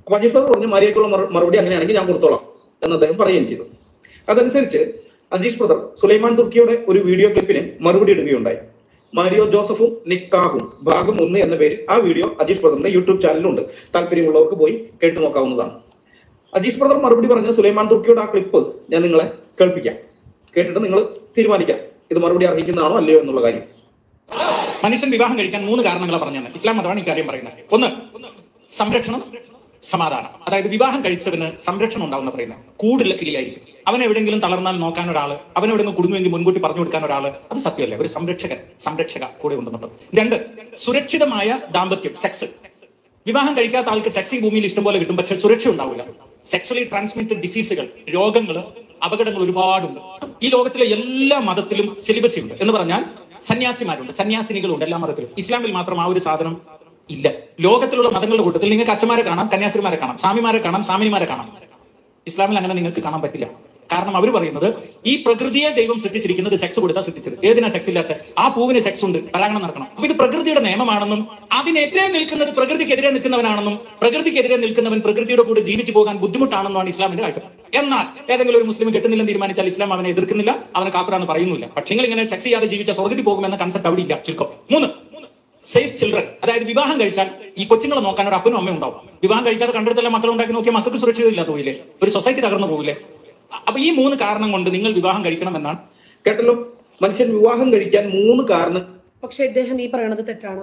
അപ്പൊ അജീഷ് ബ്രദർ പറഞ്ഞു മരിയക്കുള്ള മറു- മറുപടി അങ്ങനെയാണെങ്കിൽ ഞാൻ കൊടുത്തോളാം എന്ന് അദ്ദേഹം പറയുകയും ചെയ്തു അതനുസരിച്ച് അജീഷ് ബ്രദർ സുലൈമാൻ തുർക്കിയുടെ ഒരു വീഡിയോ ക്ലിപ്പിന് മറുപടി ഇടുകയുണ്ടായി മാരിയോ ജോസഫും നിക്കാഹും ഭാഗം ഒന്ന് എന്ന പേരിൽ ആ വീഡിയോ അജീഷ് ബ്രദറിന്റെ യൂട്യൂബ് ചാനലിലുണ്ട് താല്പര്യമുള്ളവർക്ക് പോയി കേട്ടു നോക്കാവുന്നതാണ് അജീഷ് ബ്രദർ മറുപടി പറഞ്ഞ സുലൈമാൻ തുർക്കിയുടെ ആ ക്ലിപ്പ് ഞാൻ നിങ്ങളെ കേൾപ്പിക്കാം കേട്ടിട്ട് നിങ്ങൾ തീരുമാനിക്കാം ഇത് മറുപടി അർഹിക്കുന്നതാണോ അല്ലയോ എന്നുള്ള കാര്യം മനുഷ്യൻ വിവാഹം കഴിക്കാൻ മൂന്ന് കാരണങ്ങളാണ് പറഞ്ഞത് ഇസ്ലാം മതമാണ് ഈ കാര്യം പറയുന്നത് ഒന്ന് സംരക്ഷണം സമാധാനം അതായത് വിവാഹം കഴിച്ചവന് സംരക്ഷണം ഉണ്ടാവുന്ന പറയുന്നത് കൂടുതൽ കിളിയായിരിക്കും അവൻ എവിടെയെങ്കിലും തളർന്നാൽ നോക്കാൻ ഒരാള് അവൻ എവിടെയെങ്കിലും കുടുങ്ങുമെങ്കിൽ മുൻകൂട്ടി പറഞ്ഞു കൊടുക്കാൻ ഒരാള് അത് സത്യമല്ലേ ഒരു സംരക്ഷകൻ സംരക്ഷക കൂടെ ഉണ്ടെന്നുള്ളത് രണ്ട് സുരക്ഷിതമായ ദാമ്പത്യം സെക്സ് വിവാഹം കഴിക്കാത്ത ആൾക്ക് സെക്സ് ഈ ഭൂമിയിൽ ഇഷ്ടംപോലെ കിട്ടും പക്ഷെ സുരക്ഷ ഉണ്ടാവില്ല സെക്ഷലി ട്രാൻസ്മിറ്റഡ് ഡിസീസുകൾ രോഗങ്ങൾ അപകടങ്ങൾ ഒരുപാടുണ്ട് ഈ ലോകത്തിലെ എല്ലാ മതത്തിലും സിലിബസി ഉണ്ട് എന്ന് പറഞ്ഞാൽ സന്യാസിമാരുണ്ട് സന്യാസിനികളുണ്ട് എല്ലാ മതത്തിലും ഇസ്ലാമിൽ മാത്രം ആ ഒരു സാധനം ഇല്ല ലോകത്തിലുള്ള മതങ്ങളുടെ കൂട്ടത്തിൽ നിങ്ങൾക്ക് അച്ഛന്മാരെ കാണാം കന്യാസ്ത്രീമാരെ കാണാം സ്വാമിമാരെ കാണാം സ്വാമിനിമാരെ കാണാം ഇസ്ലാമിൽ അങ്ങനെ നിങ്ങൾക്ക് കാണാൻ പറ്റില്ല കാരണം അവർ പറയുന്നത് ഈ പ്രകൃതിയെ ദൈവം സൃഷ്ടിച്ചിരിക്കുന്നത് സെക്സ് കൊടുത്താൽ സൃഷ്ടിച്ചത് ഏതിനാ സെക്സ് ഇല്ലാത്ത ആ പൂവിന് സെക്സ് ഉണ്ട് പരാഗണം നടക്കണം അപ്പൊ ഇത് പ്രകൃതിയുടെ നിയമമാണെന്നും അതിനെതിരെ നിൽക്കുന്നത് പ്രകൃതിക്കെതിരെ നിൽക്കുന്നവനാണെന്നും പ്രകൃതിക്കെതിരെ നിൽക്കുന്നവൻ പ്രകൃതിയുടെ കൂടെ ജീവിച്ചു പോകാൻ ബുദ്ധിമുട്ടാണെന്നാണ് ഇസ്ലാമിന്റെ കാഴ്ച എന്നാൽ ഏതെങ്കിലും ഒരു മുസ്ലിം കെട്ടുന്നില്ലെന്ന് തീരുമാനിച്ചാൽ ഇസ്ലാം അവനെ എതിർക്കുന്നില്ല അവനെ കാപ്പറാന്ന് പറയുന്നില്ല പക്ഷേ നിങ്ങൾ ഇങ്ങനെ സെക്സ് ചെയ്യാതെ ജീവിച്ച സ്വർഗത്തിൽ പോകുമെന്ന കൺസെപ്റ്റ് അവിടെ ഇല്ല ചുരുക്കം മൂന്ന് സേഫ് ചിൽഡ്രൻ അതായത് വിവാഹം കഴിച്ചാൽ ഈ കൊച്ചുങ്ങളെ നോക്കാൻ ഒരു അപ്പനും അമ്മയും ഉണ്ടാവും വിവാഹം കഴിക്കാതെ കണ്ടെടുത്തെല്ലാം മക്കൾ ഉണ്ടാക്കി നോക്കിയാൽ മക്കൾക്ക് സുരക്ഷിതമില്ലാതെ പോയില്ലേ ഒരു സൊസൈറ്റി തകർന്നു പോകില്ലേ അ- അപ്പൊ ഈ മൂന്ന് കാരണം കൊണ്ട് നിങ്ങൾ വിവാഹം കഴിക്കണമെന്നാണ് കേട്ടല്ലോ മനുഷ്യൻ വിവാഹം കഴിക്കാൻ മൂന്ന് കാരണം പക്ഷെ ഇദ്ദേഹം ഈ പറയണത് തെറ്റാണ്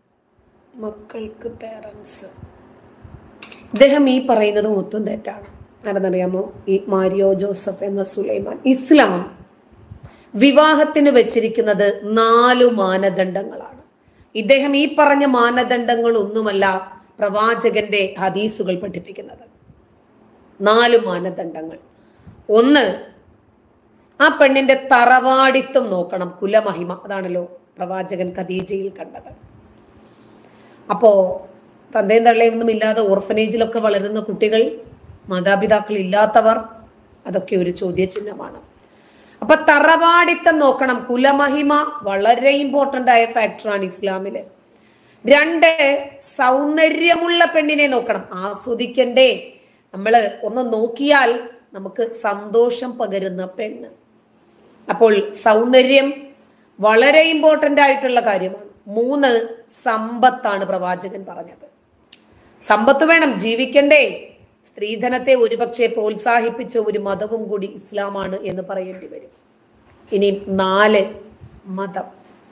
മക്കൾക്ക് പേരൻസ് ഇദ്ദേഹം ഈ പറയുന്നത് മൊത്തം തെറ്റാണ് ആരെന്നറിയാമോ ഈ മാരിയോ ജോസഫ് എന്ന സുലൈമാൻ ഇസ്ലാം വിവാഹത്തിന് വെച്ചിരിക്കുന്നത് നാലു മാനദണ്ഡങ്ങളാണ് ഇദ്ദേഹം ഈ പറഞ്ഞ മാനദണ്ഡങ്ങൾ ഒന്നുമല്ല പ്രവാചകന്റെ ഹദീസുകൾ പഠിപ്പിക്കുന്നത് നാല് മാനദണ്ഡങ്ങൾ ഒന്ന് ആ പെണ്ണിന്റെ തറവാടിത്വം നോക്കണം കുലമഹിമ അതാണല്ലോ പ്രവാചകൻ ഖദീജയിൽ കണ്ടത് അപ്പോ തന്തയും തള്ളയും ഒന്നും ഇല്ലാതെ ഓർഫനേജിലൊക്കെ വളരുന്ന കുട്ടികൾ മാതാപിതാക്കൾ ഇല്ലാത്തവർ അതൊക്കെ ഒരു ചോദ്യചിഹ്നമാണ് അപ്പൊ തറവാടിത്തം നോക്കണം കുലമഹിമ വളരെ ഇമ്പോർട്ടന്റ് ആയ ഫാക്ടറാണ് ഇസ്ലാമില് രണ്ട് സൗന്ദര്യമുള്ള പെണ്ണിനെ നോക്കണം ആസ്വദിക്കണ്ടേ നമ്മള് ഒന്ന് നോക്കിയാൽ നമുക്ക് സന്തോഷം പകരുന്ന പെണ്ണ് അപ്പോൾ സൗന്ദര്യം വളരെ ഇമ്പോർട്ടന്റ് ആയിട്ടുള്ള കാര്യമാണ് മൂന്ന് സമ്പത്താണ് പ്രവാചകൻ പറഞ്ഞത് സമ്പത്ത് വേണം ജീവിക്കണ്ടേ സ്ത്രീധനത്തെ ഒരുപക്ഷെ പ്രോത്സാഹിപ്പിച്ച ഒരു മതവും കൂടി ഇസ്ലാമാണ് എന്ന് പറയേണ്ടി വരും ഇനി നാല് മതം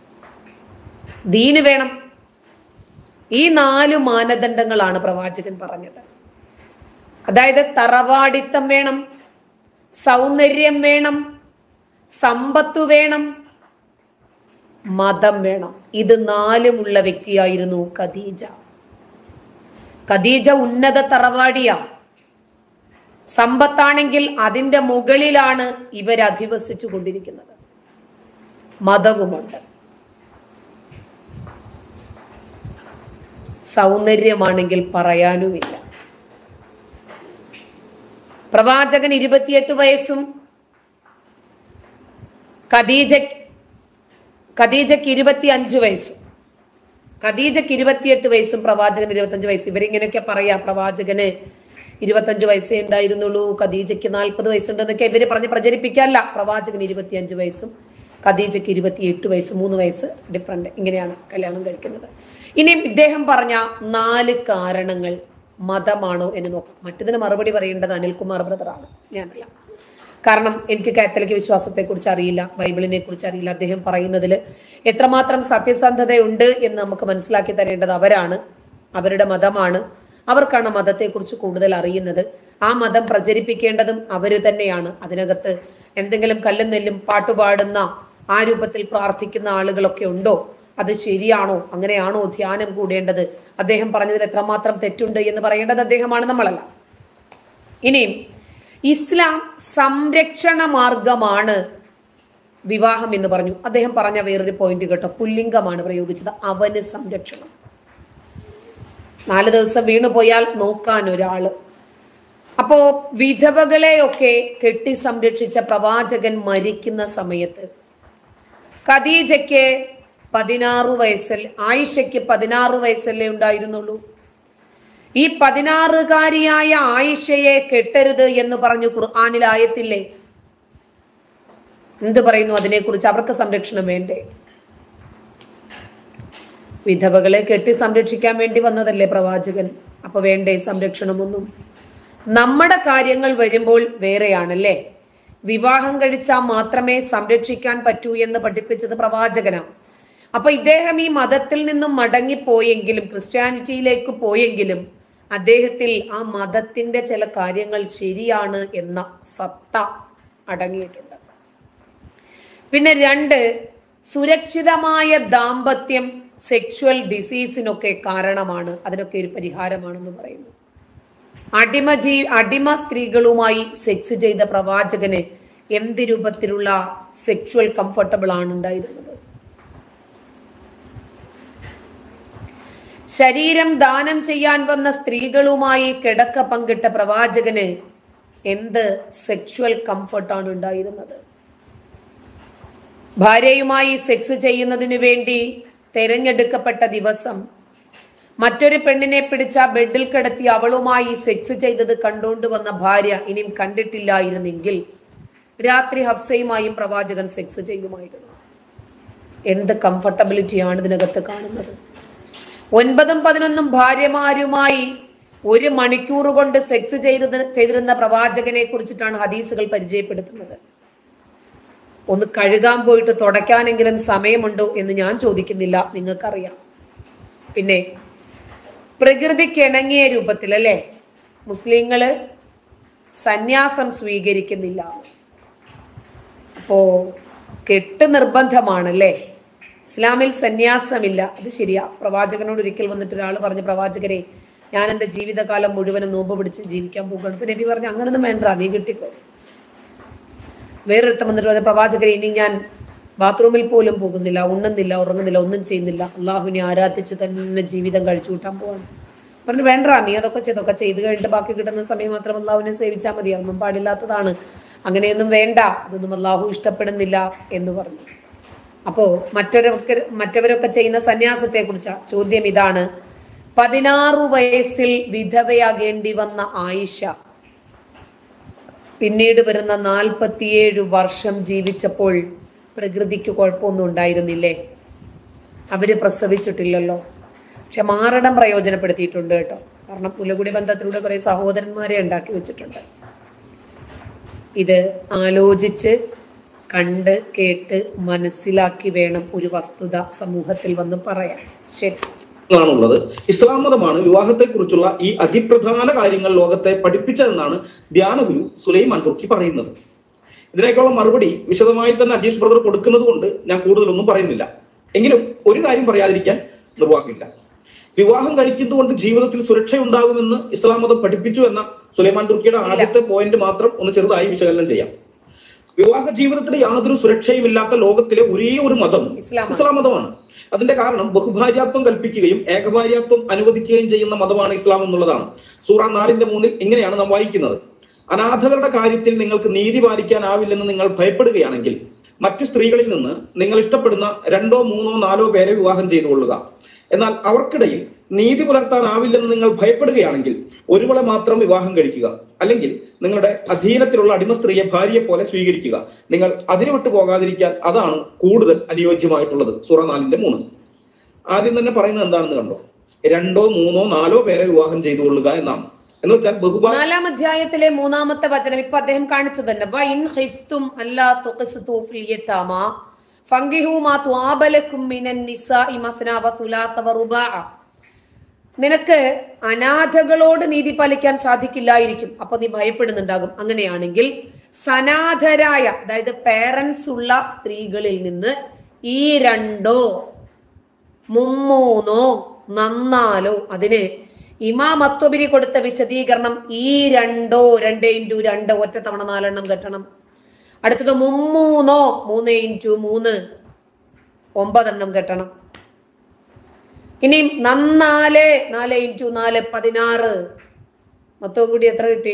ദീന് വേണം ഈ നാല് മാനദണ്ഡങ്ങളാണ് പ്രവാചകൻ പറഞ്ഞത് അതായത് തറവാടിത്തം വേണം സൗന്ദര്യം വേണം സമ്പത്തു വേണം മതം വേണം ഇത് നാലുമുള്ള വ്യക്തിയായിരുന്നു ഖദീജ ഖദീജ ഉന്നത തറവാടിയ സമ്പത്താണെങ്കിൽ അതിന്റെ മുകളിലാണ് ഇവർ അധിവസിച്ചു കൊണ്ടിരിക്കുന്നത് മതവുമുണ്ട് സൗന്ദര്യമാണെങ്കിൽ പറയാനുമില്ല പ്രവാചകൻ ഇരുപത്തിയെട്ട് വയസ്സും ഖദീജ ഖദീജക്ക് ഇരുപത്തി അഞ്ച് വയസ്സും ഖദീജക്ക് ഇരുപത്തിയെട്ട് വയസ്സും പ്രവാചകൻ ഇരുപത്തഞ്ച് വയസ്സ് ഇവരിങ്ങനെയൊക്കെ പറയാ പ്രവാചകന് ഇരുപത്തഞ്ച് വയസ്സേ ഉണ്ടായിരുന്നുള്ളൂ ഖദീജയ്ക്ക് നാൽപ്പത് വയസ്സുണ്ടെന്നൊക്കെ ഇവര് പറഞ്ഞ് പ്രചരിപ്പിക്കാല്ല പ്രവാചകൻ ഇരുപത്തിയഞ്ച് വയസ്സും ഖദീജയ്ക്ക് ഇരുപത്തിയെട്ട് വയസ്സ് മൂന്ന് വയസ്സ് ഡിഫറെന്റ് ഇങ്ങനെയാണ് കല്യാണം കഴിക്കുന്നത് ഇനി ഇദ്ദേഹം പറഞ്ഞ നാല് കാരണങ്ങൾ മതമാണോ എന്ന് നോക്കാം മറ്റതിന് മറുപടി പറയേണ്ടത് അനിൽകുമാർ ബ്രദറാണ് ഞാനല്ല കാരണം എനിക്ക് കാത്തലിക് വിശ്വാസത്തെക്കുറിച്ച് അറിയില്ല ബൈബിളിനെ കുറിച്ച് അറിയില്ല അദ്ദേഹം പറയുന്നതിൽ എത്രമാത്രം സത്യസന്ധതയുണ്ട് എന്ന് നമുക്ക് മനസ്സിലാക്കി തരേണ്ടത് അവരാണ് അവരുടെ മതമാണ് അവർക്കാണ് മതത്തെക്കുറിച്ച് കൂടുതൽ അറിയുന്നത് ആ മതം പ്രചരിപ്പിക്കേണ്ടതും അവർ തന്നെയാണ് അതിനകത്ത് എന്തെങ്കിലും കല്ലും നെല്ലും പാട്ടുപാടുന്ന ആ രൂപത്തിൽ പ്രാർത്ഥിക്കുന്ന ആളുകളൊക്കെ ഉണ്ടോ അത് ശരിയാണോ അങ്ങനെയാണോ ധ്യാനം കൂടേണ്ടത് അദ്ദേഹം പറഞ്ഞതിൽ എത്രമാത്രം തെറ്റുണ്ട് എന്ന് പറയേണ്ടത് അദ്ദേഹമാണ് നമ്മളല്ല ഇനിയും ഇസ്ലാം സംരക്ഷണ മാർഗമാണ് വിവാഹം എന്ന് പറഞ്ഞു അദ്ദേഹം പറഞ്ഞ വേറൊരു പോയിന്റ് കേട്ടോ പുല്ലിംഗമാണ് പ്രയോഗിച്ചത് അവന് സംരക്ഷണം നാല് ദിവസം വീണു പോയാൽ നോക്കാൻ ഒരാള് അപ്പോ വിധവകളെയൊക്കെ കെട്ടി സംരക്ഷിച്ച പ്രവാചകൻ മരിക്കുന്ന സമയത്ത് ഖദീജയ്ക്ക് പതിനാറ് വയസ്സിൽ ആയിഷയ്ക്ക് പതിനാറ് വയസ്സല്ലേ ഉണ്ടായിരുന്നുള്ളൂ ഈ പതിനാറുകാരിയായ ആയിഷയെ കെട്ടരുത് എന്ന് പറഞ്ഞു ഖുർആാനിൽ ആയത്തില്ലേ എന്ത് പറയുന്നു അതിനെക്കുറിച്ച് അവർക്ക് സംരക്ഷണം വേണ്ടേ വിധവകളെ കെട്ടി സംരക്ഷിക്കാൻ വേണ്ടി വന്നതല്ലേ പ്രവാചകൻ അപ്പൊ വേണ്ടേ സംരക്ഷണമൊന്നും നമ്മുടെ കാര്യങ്ങൾ വരുമ്പോൾ വേറെയാണല്ലേ വിവാഹം കഴിച്ചാൽ മാത്രമേ സംരക്ഷിക്കാൻ പറ്റൂ എന്ന് പഠിപ്പിച്ചത് പ്രവാചകനാണ് അപ്പൊ ഇദ്ദേഹം ഈ മതത്തിൽ നിന്നും മടങ്ങിപ്പോയെങ്കിലും ക്രിസ്ത്യാനിറ്റിയിലേക്ക് പോയെങ്കിലും അദ്ദേഹത്തിൽ ആ മതത്തിന്റെ ചില കാര്യങ്ങൾ ശരിയാണ് എന്ന സത്ത അടങ്ങിയിട്ടുണ്ട് പിന്നെ രണ്ട് സുരക്ഷിതമായ ദാമ്പത്യം സെക്ഷുവൽ ഡിസീസിനൊക്കെ കാരണമാണ് അതിനൊക്കെ ഒരു പരിഹാരമാണെന്ന് പറയുന്നു അടിമ ജീ അടിമ സ്ത്രീകളുമായി സെക്സ് ചെയ്ത പ്രവാചകന് എന്ത് രൂപത്തിലുള്ള സെക്ഷുവൽ കംഫർട്ടബിൾ ആണ് ഉണ്ടായിരുന്നത് ശരീരം ദാനം ചെയ്യാൻ വന്ന സ്ത്രീകളുമായി കിടക്ക പങ്കിട്ട പ്രവാചകന് എന്ത് സെക്ഷുവൽ കംഫർട്ടാണ് ഉണ്ടായിരുന്നത് ഭാര്യയുമായി സെക്സ് ചെയ്യുന്നതിനു വേണ്ടി തെരഞ്ഞെടുക്കപ്പെട്ട ദിവസം മറ്റൊരു പെണ്ണിനെ പിടിച്ച ബെഡിൽ കിടത്തി അവളുമായി സെക്സ് ചെയ്തത് കണ്ടുകൊണ്ട് വന്ന ഭാര്യ ഇനിയും കണ്ടിട്ടില്ലായിരുന്നെങ്കിൽ രാത്രി ഹഫ്സയുമായും പ്രവാചകൻ സെക്സ് ചെയ്യുമായിരുന്നു എന്ത് കംഫർട്ടബിലിറ്റിയാണ് ഇതിനകത്ത് കാണുന്നത് ഒൻപതും പതിനൊന്നും ഭാര്യമാരുമായി ഒരു മണിക്കൂർ കൊണ്ട് സെക്സ് ചെയ്തത് ചെയ്തിരുന്ന പ്രവാചകനെ കുറിച്ചിട്ടാണ് ഹദീസുകൾ പരിചയപ്പെടുത്തുന്നത് ഒന്ന് കഴുകാൻ പോയിട്ട് തുടയ്ക്കാനെങ്കിലും സമയമുണ്ടോ എന്ന് ഞാൻ ചോദിക്കുന്നില്ല നിങ്ങൾക്കറിയാം പിന്നെ പ്രകൃതിക്കിണങ്ങിയ രൂപത്തിൽ അല്ലേ മുസ്ലിങ്ങള് സന്യാസം സ്വീകരിക്കുന്നില്ല അപ്പോ കെട്ട് നിർബന്ധമാണല്ലേ ഇസ്ലാമിൽ സന്യാസമില്ല അത് ശരിയാ പ്രവാചകനോട് ഒരിക്കൽ വന്നിട്ട് ഒരാൾ പറഞ്ഞു പ്രവാചകരെ ഞാൻ എൻ്റെ ജീവിതകാലം മുഴുവനും നോമ്പ് പിടിച്ച് ജീവിക്കാൻ പോകുകയാണ് ഇപ്പൊ നബി പറഞ്ഞു അങ്ങനൊന്നും വേണ്ട നീ കിട്ടിക്കോ വേറൊരുത്തം വന്നിട്ട് പറഞ്ഞു പ്രവാചകരെ ഇനി ഞാൻ ബാത്റൂമിൽ പോലും പോകുന്നില്ല ഉണ്ണുന്നില്ല ഉറങ്ങുന്നില്ല ഒന്നും ചെയ്യുന്നില്ല അള്ളാഹുവിനെ ആരാധിച്ച് തന്നെ ജീവിതം കഴിച്ചു കൂട്ടാൻ പോവാണ് പറഞ്ഞു വേണ്ട നീ അതൊക്കെ ചെയ്തൊക്കെ ചെയ്ത് കഴിഞ്ഞിട്ട് ബാക്കി കിട്ടുന്ന സമയം മാത്രം അള്ളാഹുവിനെ സേവിച്ചാൽ മതി അതൊന്നും പാടില്ലാത്തതാണ് അങ്ങനെയൊന്നും വേണ്ട അതൊന്നും അള്ളാഹു ഇഷ്ടപ്പെടുന്നില്ല എന്ന് പറഞ്ഞു അപ്പോ മറ്റൊരൊക്കെ മറ്റവരൊക്കെ ചെയ്യുന്ന സന്യാസത്തെ കുറിച്ച ചോദ്യം ഇതാണ് പതിനാറു വയസ്സിൽ വിധവയാകേണ്ടി വന്ന ആയിഷ പിന്നീട് വരുന്ന നാൽപ്പത്തിയേഴ് വർഷം ജീവിച്ചപ്പോൾ പ്രകൃതിക്ക് കുഴപ്പമൊന്നും ഉണ്ടായിരുന്നില്ലേ അവര് പ്രസവിച്ചിട്ടില്ലല്ലോ പക്ഷെ മാരടം പ്രയോജനപ്പെടുത്തിയിട്ടുണ്ട് കേട്ടോ കാരണം പുലകുടി ബന്ധത്തിലൂടെ കുറെ സഹോദരന്മാരെ ഉണ്ടാക്കി വെച്ചിട്ടുണ്ട് ഇത് ആലോചിച്ച് കണ്ട് കേട്ട് മനസ്സിലാക്കി വേണം ഒരു വസ്തുത സമൂഹത്തിൽ വന്ന് പറയാൻ ശരി ആണുള്ളത് ഇസ്ലാം മതമാണ് വിവാഹത്തെക്കുറിച്ചുള്ള ഈ അതിപ്രധാന കാര്യങ്ങൾ ലോകത്തെ പഠിപ്പിച്ചതെന്നാണ് ധ്യാനഗുരു സുലൈമാൻ തുർക്കി പറയുന്നത് ഇതിനേക്കുള്ള മറുപടി വിശദമായി തന്നെ അജീഷ് ബ്രദർ കൊടുക്കുന്നത് കൊണ്ട് ഞാൻ കൂടുതലൊന്നും പറയുന്നില്ല എങ്കിലും ഒരു കാര്യം പറയാതിരിക്കാൻ നിർവാഹമില്ല വിവാഹം കഴിക്കുന്നതുകൊണ്ട് ജീവിതത്തിൽ സുരക്ഷയുണ്ടാകുമെന്ന് ഇസ്ലാം മതം പഠിപ്പിച്ചു എന്ന സുലൈമാൻ തുർക്കിയുടെ ആദ്യത്തെ പോയിന്റ് മാത്രം ഒന്ന് ചെറുതായി വിശകലനം ചെയ്യാം വിവാഹ ജീവിതത്തിന് യാതൊരു സുരക്ഷയുമില്ലാത്ത ലോകത്തിലെ ഒരേ ഒരു മതം ഇസ്ലാമാണ്. ഇസ്ലാം മതമാണ് അതിന്റെ കാരണം ബഹുഭാര്യാത്വം കൽപ്പിക്കുകയും ഏകഭാര്യാത്വം അനുവദിക്കുകയും ചെയ്യുന്ന മതമാണ് ഇസ്ലാം എന്നുള്ളതാണ് സൂറ നാലിന്റെ മൂന്നിൽ ഇങ്ങനെയാണ് നാം വായിക്കുന്നത് അനാഥകളുടെ കാര്യത്തിൽ നിങ്ങൾക്ക് നീതി പാലിക്കാനാവില്ലെന്ന് നിങ്ങൾ ഭയപ്പെടുകയാണെങ്കിൽ മറ്റു സ്ത്രീകളിൽ നിന്ന് നിങ്ങൾ ഇഷ്ടപ്പെടുന്ന രണ്ടോ മൂന്നോ നാലോ പേരെ വിവാഹം ചെയ്തു കൊള്ളുക എന്നാൽ അവർക്കിടയിൽ നീതി പുലർത്താനാവില്ലെന്ന് നിങ്ങൾ ഭയപ്പെടുകയാണെങ്കിൽ ഒരുവളെ മാത്രം വിവാഹം കഴിക്കുക അല്ലെങ്കിൽ നിങ്ങളുടെ അധീനത്തിലുള്ള അടിമ സ്ത്രീയെ ഭാര്യയെ പോലെ സ്വീകരിക്കുക നിങ്ങൾ അതിന് വിട്ടു പോകാതിരിക്കാൻ അതാണ് കൂടുതൽ അനുയോജ്യമായിട്ടുള്ളത് സൂറ നാലിന്റെ മൂന്ന് ആദ്യം തന്നെ പറയുന്നത് എന്താണെന്ന് കണ്ടോ രണ്ടോ മൂന്നോ നാലോ പേരെ വിവാഹം ചെയ്തു കൊള്ളുക എന്നാണ് എന്ന് വെച്ചാൽ ബഹുഭാ നാലാം അധ്യായത്തിലെ മൂന്നാമത്തെ വചനം ഇപ്പൊ അദ്ദേഹം കാണിച്ചു തന്നെ വൈൻ ഖിഫ്തും അല്ലാ തുഖ്സിതു ഫിൽ യതാമ ഫങ്കിഹു മാ തുആബലക്കും മിനൻ നിസാഇ മസ്ന വസുലാസ വറുബാഅ നിനക്ക് അനാഥകളോട് നീതി പാലിക്കാൻ സാധിക്കില്ലായിരിക്കും അപ്പൊ നീ ഭയപ്പെടുന്നുണ്ടാകും അങ്ങനെയാണെങ്കിൽ സനാഥരായ അതായത് പേരൻസ് ഉള്ള സ്ത്രീകളിൽ നിന്ന് ഈ രണ്ടോ മുമ്മൂന്നോ നന്നാലോ അതിന് ഇമാം അത്വബിരി കൊടുത്ത വിശദീകരണം ഈ രണ്ടോ രണ്ട് ഇൻറ്റു രണ്ട് ഒറ്റ തവണ നാലെണ്ണം കെട്ടണം അടുത്തത് മുമ്മൂന്നോ മൂന്ന് ഇൻറ്റു മൂന്ന് ഒമ്പതെണ്ണം കെട്ടണം ഇനി നന്നാല് നാല് ഇൻറ്റു നാല് പതിനാറ് മൊത്തം കൂടി എത്ര കിട്ടി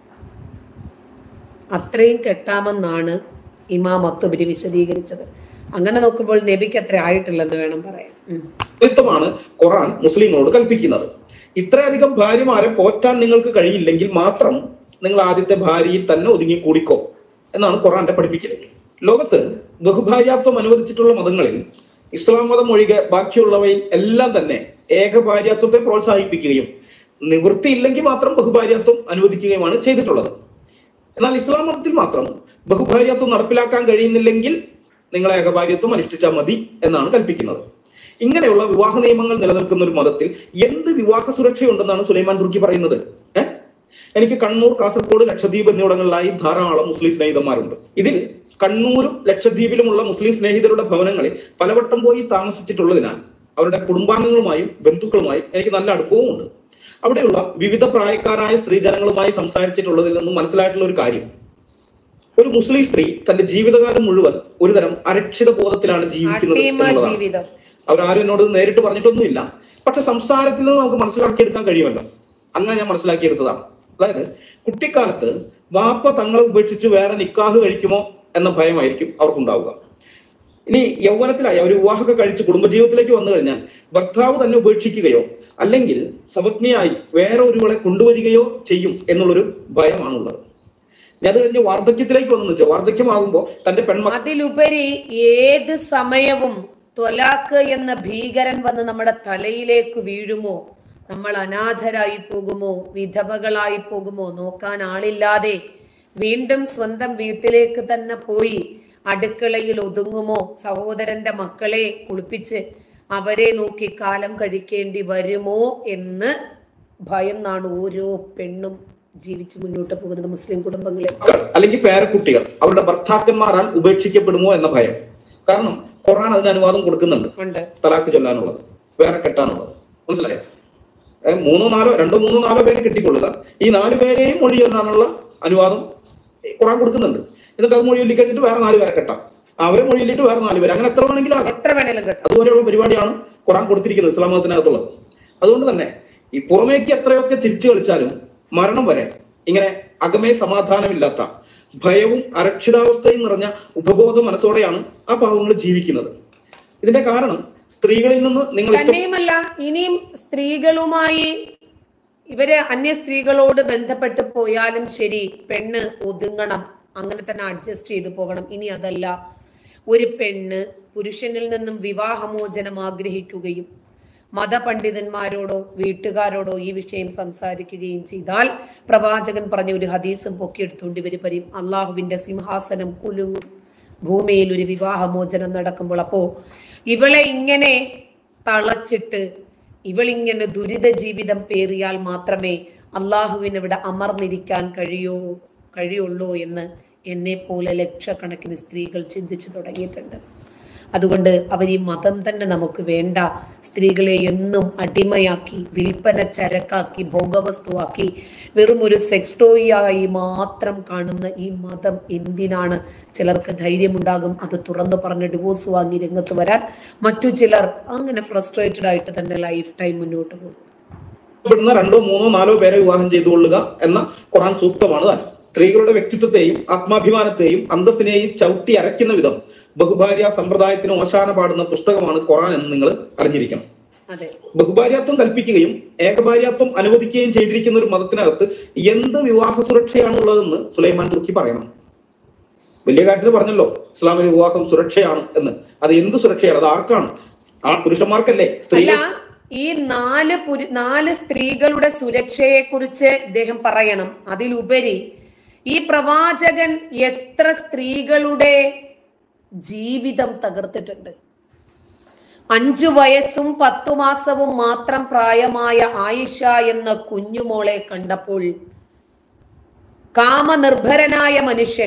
അത്രയും കെട്ടാമെന്നാണ് ഇമാം അത്തുബരി വിശദീകരിച്ചത് അങ്ങനെ നോക്കുമ്പോൾ നബിക്ക് അത്ര ആയിട്ടില്ലെന്ന് വേണം പറയാൻ ഉം. ത്വമാണ് ഖുറാൻ മുസ്ലിങ്ങളോട് കൽപ്പിക്കുന്നത് ഇത്രയധികം ഭാര്യമാരെ പോറ്റാൻ നിങ്ങൾക്ക് കഴിയില്ലെങ്കിൽ മാത്രം നിങ്ങൾ ആദ്യത്തെ ഭാര്യയിൽ തന്നെ ഒതുങ്ങി കൂടിക്കോ എന്നാണ് ഖുറാന്റെ പഠിപ്പിക്കൽ ലോകത്ത് ബഹുഭാര്യാത്വം അനുവദിച്ചിട്ടുള്ള മതങ്ങളിൽ ഇസ്ലാം മതം ഒഴികെ ബാക്കിയുള്ളവയിൽ എല്ലാം തന്നെ ഏകഭാര്യാത്വത്തെ പ്രോത്സാഹിപ്പിക്കുകയും നിവൃത്തിയില്ലെങ്കിൽ മാത്രം ബഹുഭാര്യാത്വം അനുവദിക്കുകയുമാണ് ചെയ്തിട്ടുള്ളത് എന്നാൽ ഇസ്ലാം മതത്തിൽ മാത്രം ബഹുഭാര്യാത്വം നടപ്പിലാക്കാൻ കഴിയുന്നില്ലെങ്കിൽ നിങ്ങൾ ഏകഭാര്യത്വം അനുഷ്ഠിച്ചാൽ മതി എന്നാണ് കൽപ്പിക്കുന്നത് ഇങ്ങനെയുള്ള വിവാഹ നിയമങ്ങൾ നിലനിൽക്കുന്ന ഒരു മതത്തിൽ എന്ത് വിവാഹ സുരക്ഷയുണ്ടെന്നാണ് സുലൈമാൻ തുർക്കി പറയുന്നത് ഏഹ് എനിക്ക് കണ്ണൂർ കാസർഗോഡ് ലക്ഷദ്വീപ് എന്നിവിടങ്ങളിലായി ധാരാളം മുസ്ലിം സ്നേഹിതന്മാരുണ്ട് ഇതിൽ കണ്ണൂരും ലക്ഷദ്വീപിലുമുള്ള മുസ്ലിം സ്നേഹിതരുടെ ഭവനങ്ങളിൽ പലവട്ടം പോയി താമസിച്ചിട്ടുള്ളതിനാൽ അവരുടെ കുടുംബാംഗങ്ങളുമായും ബന്ധുക്കളുമായും എനിക്ക് നല്ല അടുപ്പവും ഉണ്ട് അവിടെയുള്ള വിവിധ പ്രായക്കാരായ സ്ത്രീജനങ്ങളുമായി സംസാരിച്ചിട്ടുള്ളതിൽ നിന്നും മനസ്സിലായിട്ടുള്ള ഒരു കാര്യം ഒരു മുസ്ലിം സ്ത്രീ തന്റെ ജീവിതകാലം മുഴുവൻ ഒരുതരം അരക്ഷിത ബോധത്തിലാണ് ജീവിക്കുന്നത് അടിമ എന്നുള്ളതാണ്. ജീവിതം അവരാരും എന്നോട് ഇത് നേരിട്ട് പറഞ്ഞിട്ടൊന്നുമില്ല പക്ഷെ സംസാരത്തിൽ നിന്ന് നമുക്ക് മനസ്സിലാക്കിയെടുക്കാൻ കഴിയുമല്ലോ അങ്ങനെ ഞാൻ മനസ്സിലാക്കിയെടുത്തതാണ് അതായത് കുട്ടിക്കാലത്ത് വാപ്പ തങ്ങളെ ഉപേക്ഷിച്ച് വേറെ നിക്കാഹ് കഴിക്കുമോ എന്ന ഭയമായിരിക്കും അവർക്കുണ്ടാവുക ഇനി യൗവനത്തിലായി അവർ വിവാഹമൊക്കെ കഴിച്ച് കുടുംബജീവിതത്തിലേക്ക് വന്നു കഴിഞ്ഞാൽ ഭർത്താവ് തന്നെ ഉപേക്ഷിക്കുകയോ അല്ലെങ്കിൽ സപത്നിയായി വേറെ ഒരുവളെ കൊണ്ടുവരികയോ ചെയ്യും എന്നുള്ളൊരു ഭയമാണുള്ളത് ഇനി അത് കഴിഞ്ഞ് വാർദ്ധക്യത്തിലേക്ക് വന്നു വെച്ചോ വാർദ്ധക്യമാകുമ്പോൾ തന്റെ പെൺമക്കൾ അതിലുപരി ഏത് സമയവും ത്വലാക്ക് എന്ന ഭീകരൻ വന്ന് നമ്മുടെ തലയിലേക്ക് വീഴുമോ നമ്മൾ അനാഥരായി പോകുമോ വിധവകളായി പോകുമോ നോക്കാൻ ആളില്ലാതെ വീണ്ടും സ്വന്തം വീട്ടിലേക്ക് തന്നെ പോയി അടുക്കളയിൽ ഒതുങ്ങുമോ സഹോദരന്റെ മക്കളെ കുളിപ്പിച്ച് അവരെ നോക്കി കാലം കഴിക്കേണ്ടി വരുമോ എന്ന് ഭയന്നാണ് ഓരോ പെണ്ണും ജീവിച്ച് മുന്നോട്ട് പോകുന്നത് മുസ്ലിം കുടുംബങ്ങളിൽ അല്ലെങ്കിൽ പേരക്കുട്ടികൾ അവരുടെ ഭർത്താക്കന്മാരാൽ ഉപേക്ഷിക്കപ്പെടുമോ എന്ന ഭയം കാരണം ഖുർആൻ അതിന് അനുവാദം കൊടുക്കുന്നുണ്ട് ഉണ്ട് തലാക്ക് ചൊല്ലാനുള്ളത് വേറെ കെട്ടാനുള്ളത് മനസ്സിലായോ ഏ, മൂന്നോ നാലോ രണ്ടോ മൂന്നോ നാലോ പേരെ കെട്ടിക്കൊള്ളുക ഈ നാല് പേരെയും മൊഴി ചൊല്ലാനുള്ള അനുവാദം ഈ ഖുർആൻ കൊടുക്കുന്നുണ്ട് എന്നിട്ട് അത് മൊഴി ചൊല്ലി കഴിഞ്ഞിട്ട് വേറെ നാല് പേരെ കെട്ടാം അവരെ മൊഴി ചൊല്ലിട്ട് വേറെ നാല് പേര് അങ്ങനെ എത്ര വേണമെങ്കിലും ആകാം എത്ര വേണേലും കേട്ടോ അതുപോലെയുള്ള പരിപാടിയാണ് ഖുറാൻ കൊടുത്തിരിക്കുന്നത് ഇസ്ലാം മതത്തിനകത്തുള്ളത് അതുകൊണ്ട് തന്നെ ഈ പുറമേക്ക് എത്രയൊക്കെ ചിരിച്ചു കളിച്ചാലും മരണം വരെ ഇങ്ങനെ അകമേ സമാധാനമില്ലാത്ത ഭയവും അരക്ഷിതാവസ്ഥയും നിറഞ്ഞ ഉപബോധ മനസ്സോടെയാണ് ആ പാവങ്ങൾ ജീവിക്കുന്നത് ഇതിന്റെ കാരണം സ്ത്രീകളിൽ നിന്ന് നിങ്ങൾ ഇഷ്ടം തന്നെയുമല്ല ഇനിയും സ്ത്രീകളുമായി ഇവര് അന്യ സ്ത്രീകളോട് ബന്ധപ്പെട്ട് പോയാലും ശരി പെണ്ണ് ഒതുങ്ങണം അങ്ങനെ തന്നെ അഡ്ജസ്റ്റ് ചെയ്തു പോകണം ഇനി അതല്ല ഒരു പെണ്ണ് പുരുഷനിൽ നിന്നും വിവാഹമോചനം ആഗ്രഹിക്കുകയും മതപണ്ഡിതന്മാരോടോ വീട്ടുകാരോടോ ഈ വിഷയം സംസാരിക്കുകയും ചെയ്താൽ പ്രവാചകൻ പറഞ്ഞ ഒരു ഹദീസും പൊക്കിയെടുത്തുകൊണ്ട് ഇവര് പറയും അള്ളാഹുവിന്റെ സിംഹാസനം കുലുങ്ങും ഭൂമിയിൽ ഒരു വിവാഹമോചനം നടക്കുമ്പോൾ അപ്പോ ഇവളെ ഇങ്ങനെ തളച്ചിട്ട് ഇവളിങ്ങനെ ദുരിത ജീവിതം പേറിയാൽ മാത്രമേ അള്ളാഹുവിന് ഇവിടെ അമർന്നിരിക്കാൻ കഴിയൂ കഴിയുള്ളൂ എന്ന് എന്നെ പോലെ ലക്ഷക്കണക്കിന് സ്ത്രീകൾ ചിന്തിച്ചു തുടങ്ങിയിട്ടുണ്ട് അതുകൊണ്ട് അവർ ഈ മതം തന്നെ നമുക്ക് വേണ്ട സ്ത്രീകളെ എന്നും അടിമയാക്കി വിൽപ്പന ചരക്കാക്കി ഭോഗവസ്തുവാക്കി വെറും ഒരു സെക്സ് ടോയായി മാത്രം കാണുന്ന ഈ മതം എന്തിനാണ് ചിലർക്ക് ധൈര്യമുണ്ടാകും അത് തുറന്നു പറഞ്ഞ് ഡിവോഴ്സ് വാങ്ങി രംഗത്ത് വരാൻ മറ്റു ചിലർ അങ്ങനെ ഫ്രസ്ട്രേറ്റഡ് ആയിട്ട് തന്നെ ലൈഫ് ടൈം മുന്നോട്ട് പോകും പെടുന്ന രണ്ടോ മൂന്നോ നാലോ പേരെ വിവാഹം ചെയ്തുകൊള്ളുക എന്ന ഖുറാൻ സൂക്തമാണ് താൻ സ്ത്രീകളുടെ വ്യക്തിത്വത്തെയും ആത്മാഭിമാനത്തെയും അന്തസ്സിനെയും ചവിട്ടി അരയ്ക്കുന്ന വിധം ബഹുഭാര്യ സമ്പ്രദായത്തിന് ഓശാന പാടുന്ന പുസ്തകമാണ് ഖുറാൻ എന്ന് നിങ്ങൾ അറിഞ്ഞിരിക്കണം അതെ ബഹുഭാര്യാത്വം കൽപ്പിക്കുകയും ഏകഭാര്യാത്വം അനുവദിക്കുകയും ചെയ്തിരിക്കുന്ന ഒരു മതത്തിനകത്ത് എന്ത് വിവാഹ സുരക്ഷയാണുള്ളതെന്ന് സുലൈമാൻ തുർക്കി പറയണം വലിയ കാര്യത്തിൽ പറഞ്ഞല്ലോ ഇസ്ലാമിലെ വിവാഹം സുരക്ഷയാണ് എന്ന് അത് എന്ത് സുരക്ഷയാണ് അത് ആർക്കാണ് ആ പുരുഷന്മാർക്കല്ലേ അല്ല സ്ത്രീകൾ ഈ നാല് പുരു നാല് സ്ത്രീകളുടെ സുരക്ഷയെ കുറിച്ച് ഇദ്ദേഹം പറയണം അതിലുപരി ഈ പ്രവാചകൻ എത്ര സ്ത്രീകളുടെ ജീവിതം തകർത്തിട്ടുണ്ട് അഞ്ചു വയസ്സും പത്തു മാസവും മാത്രം പ്രായമായ ആയിഷ എന്ന കുഞ്ഞുമോളെ കണ്ടപ്പോൾ കാമനിർഭരനായ മനുഷ്യൻ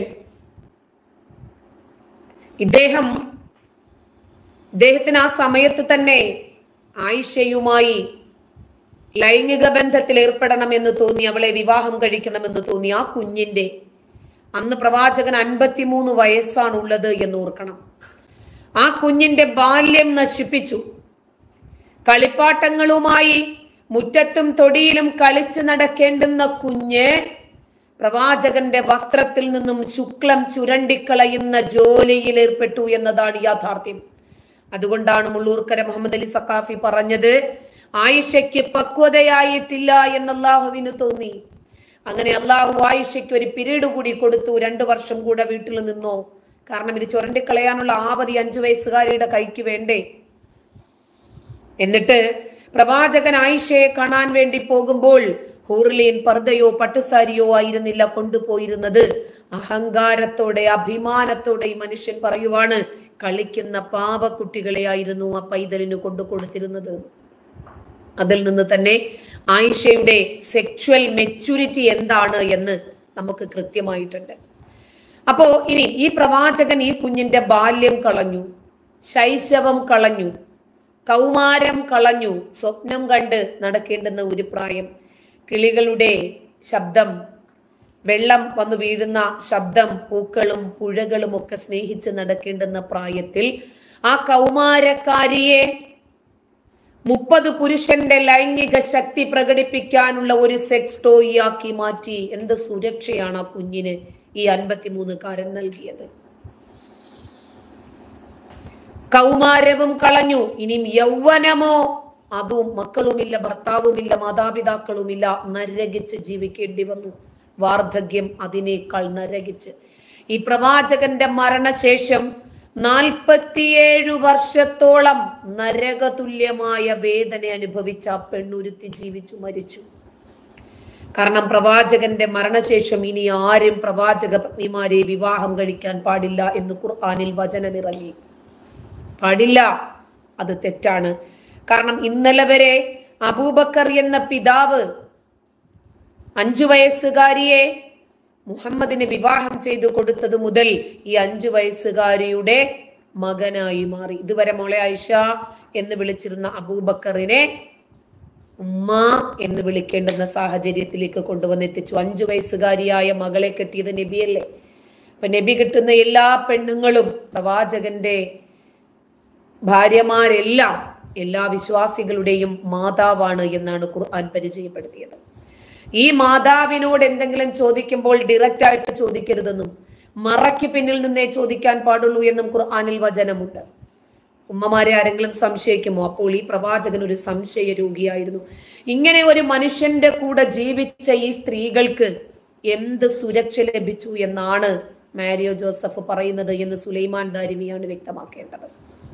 ഇദ്ദേഹം ഇദ്ദേഹത്തിന് ആ സമയത്ത് തന്നെ ആയിഷയുമായി ലൈംഗിക ബന്ധത്തിൽ ഏർപ്പെടണമെന്ന് തോന്നി അവളെ വിവാഹം കഴിക്കണമെന്ന് തോന്നി ആ കുഞ്ഞിന്റെ അന്ന് പ്രവാചകൻ അൻപത്തിമൂന്ന് വയസ്സാണ് ഉള്ളത് എന്ന് ഓർക്കണം ആ കുഞ്ഞിന്റെ ബാല്യം നശിപ്പിച്ചു കളിപ്പാട്ടങ്ങളുമായി മുറ്റത്തും തൊടിയിലും കളിച്ചു നടക്കേണ്ടുന്ന കുഞ്ഞ് പ്രവാചകന്റെ വസ്ത്രത്തിൽ നിന്നും ശുക്ലം ചുരണ്ടിക്കളയുന്ന ജോലിയിൽ ഏർപ്പെട്ടു എന്നതാണ് യാഥാർത്ഥ്യം അതുകൊണ്ടാണ് മുള്ളൂർക്കര മുഹമ്മദ് അലി സക്കാഫി പറഞ്ഞത് ആയിഷയ്ക്ക് പക്വതയായിട്ടില്ല എന്ന് അള്ളാഹുവിന് തോന്നി അങ്ങനെ അള്ളാഹു ആയിഷയ്ക്ക് ഒരു പിരീഡ് കൂടി കൊടുത്തു രണ്ടു വർഷം കൂടെ വീട്ടിൽ നിന്നോ കാരണം ഇത് ചുരണ്ടിക്കളയാനുള്ള ആവതി അഞ്ചു വയസ്സുകാരിയുടെ കൈക്ക് വേണ്ടേ എന്നിട്ട് പ്രവാചകൻ ആയിഷയെ കാണാൻ വേണ്ടി പോകുമ്പോൾ ഹൂർലിയൻ പർദ്ദയോ പട്ടുസാരിയോ ആയിരുന്നില്ല കൊണ്ടുപോയിരുന്നത് അഹങ്കാരത്തോടെ അഭിമാനത്തോടെ ഈ മനുഷ്യൻ പറയുവാണ് കളിക്കുന്ന പാവക്കുട്ടികളെ ആയിരുന്നു ആ പൈതലിന് കൊണ്ടു കൊടുത്തിരുന്നത് അതിൽ നിന്ന് തന്നെ ആയിഷയുടെ സെക്ച്വൽ മെച്യൂരിറ്റി എന്താണ് എന്ന് നമുക്ക് കൃത്യമായിട്ടുണ്ട് അപ്പോ ഇനി ഈ പ്രവാചകൻ ഈ കുഞ്ഞിന്റെ ബാല്യം കളഞ്ഞു ശൈശവം കളഞ്ഞു കൗമാരം കളഞ്ഞു സ്വപ്നം കണ്ട് നടക്കേണ്ടുന്ന ഒരു പ്രായം കിളികളുടെ ശബ്ദം വെള്ളം വന്നു വീഴുന്ന ശബ്ദം പൂക്കളും പുഴകളും ഒക്കെ സ്നേഹിച്ച് നടക്കേണ്ടുന്ന പ്രായത്തിൽ ആ കൗമാരക്കാരിയെ മുപ്പത് പുരുഷന്റെ ലൈംഗിക ശക്തി പ്രകടിപ്പിക്കാനുള്ള ഒരു സെക്സ് ടോയി ആക്കി മാറ്റി എന്ത് സുരക്ഷയാണ് ആ കുഞ്ഞിന് ഈ അൻപത്തിമൂന്നുകാരൻ നൽകിയത് കൗമാരവും കളഞ്ഞു ഇനിയും യൗവനമോ അതും മക്കളുമില്ല ഭർത്താവുമില്ല മാതാപിതാക്കളുമില്ല നരകിച്ച് ജീവിക്കേണ്ടി വന്നു വാർദ്ധക്യം അതിനേക്കാൾ നരകിച്ച് ഈ പ്രവാചകന്റെ മരണശേഷം നാൽപ്പത്തിയേഴു വർഷത്തോളം നരകതുല്യമായ വേദന അനുഭവിച്ച ആ പെണ്ണുരുത്തി ജീവിച്ചു മരിച്ചു കാരണം പ്രവാചകന്റെ മരണശേഷം ഇനി ആരും പ്രവാചക പത്നിമാരെ വിവാഹം കഴിക്കാൻ പാടില്ല എന്ന് ഖുർആാനിൽ വചനമിറങ്ങി പാടില്ല അത് തെറ്റാണ് കാരണം ഇന്നലെ വരെ അബൂബക്കർ എന്ന പിതാവ് അഞ്ചു വയസ്സുകാരിയെ മുഹമ്മദിന് വിവാഹം ചെയ്തു കൊടുത്തത് മുതൽ ഈ അഞ്ചു വയസ്സുകാരിയുടെ മകനായി മാറി ഇതുവരെ മോളെ ആയിഷ എന്ന് വിളിച്ചിരുന്ന അബൂബക്കറിനെ ഉമ്മ എന്ന് വിളിക്കേണ്ടുന്ന സാഹചര്യത്തിലേക്ക് കൊണ്ടുവന്നെത്തിച്ചു അഞ്ചു വയസ്സുകാരിയായ മകളെ കെട്ടിയത് നബിയല്ലേ അപ്പൊ നബി കിട്ടുന്ന എല്ലാ പെണ്ണുങ്ങളും പ്രവാചകന്റെ ഭാര്യമാരെല്ലാം എല്ലാ വിശ്വാസികളുടെയും മാതാവാണ് എന്നാണ് ഖുർആൻ പരിചയപ്പെടുത്തിയത് ഈ മാതാവിനോട് എന്തെങ്കിലും ചോദിക്കുമ്പോൾ ഡയറക്റ്റ് ആയിട്ട് ചോദിക്കരുതെന്നും മറയ്ക്ക് പിന്നിൽ നിന്നേ ചോദിക്കാൻ പാടുള്ളൂ എന്നും ഖുർആനിൽ വചനമുണ്ട് ഉമ്മമാരെ ആരെങ്കിലും സംശയിക്കുമോ അപ്പോൾ ഈ പ്രവാചകൻ ഒരു സംശയ രോഗിയായിരുന്നു ഇങ്ങനെ ഒരു മനുഷ്യന്റെ കൂടെ ജീവിച്ച ഈ സ്ത്രീകൾക്ക് എന്ത് സുരക്ഷ ലഭിച്ചു എന്നാണ് മാരിയോ ജോസഫ് പറയുന്നത് എന്ന് സുലൈമാൻ ദാരിമിയാണ് വ്യക്തമാക്കേണ്ടത്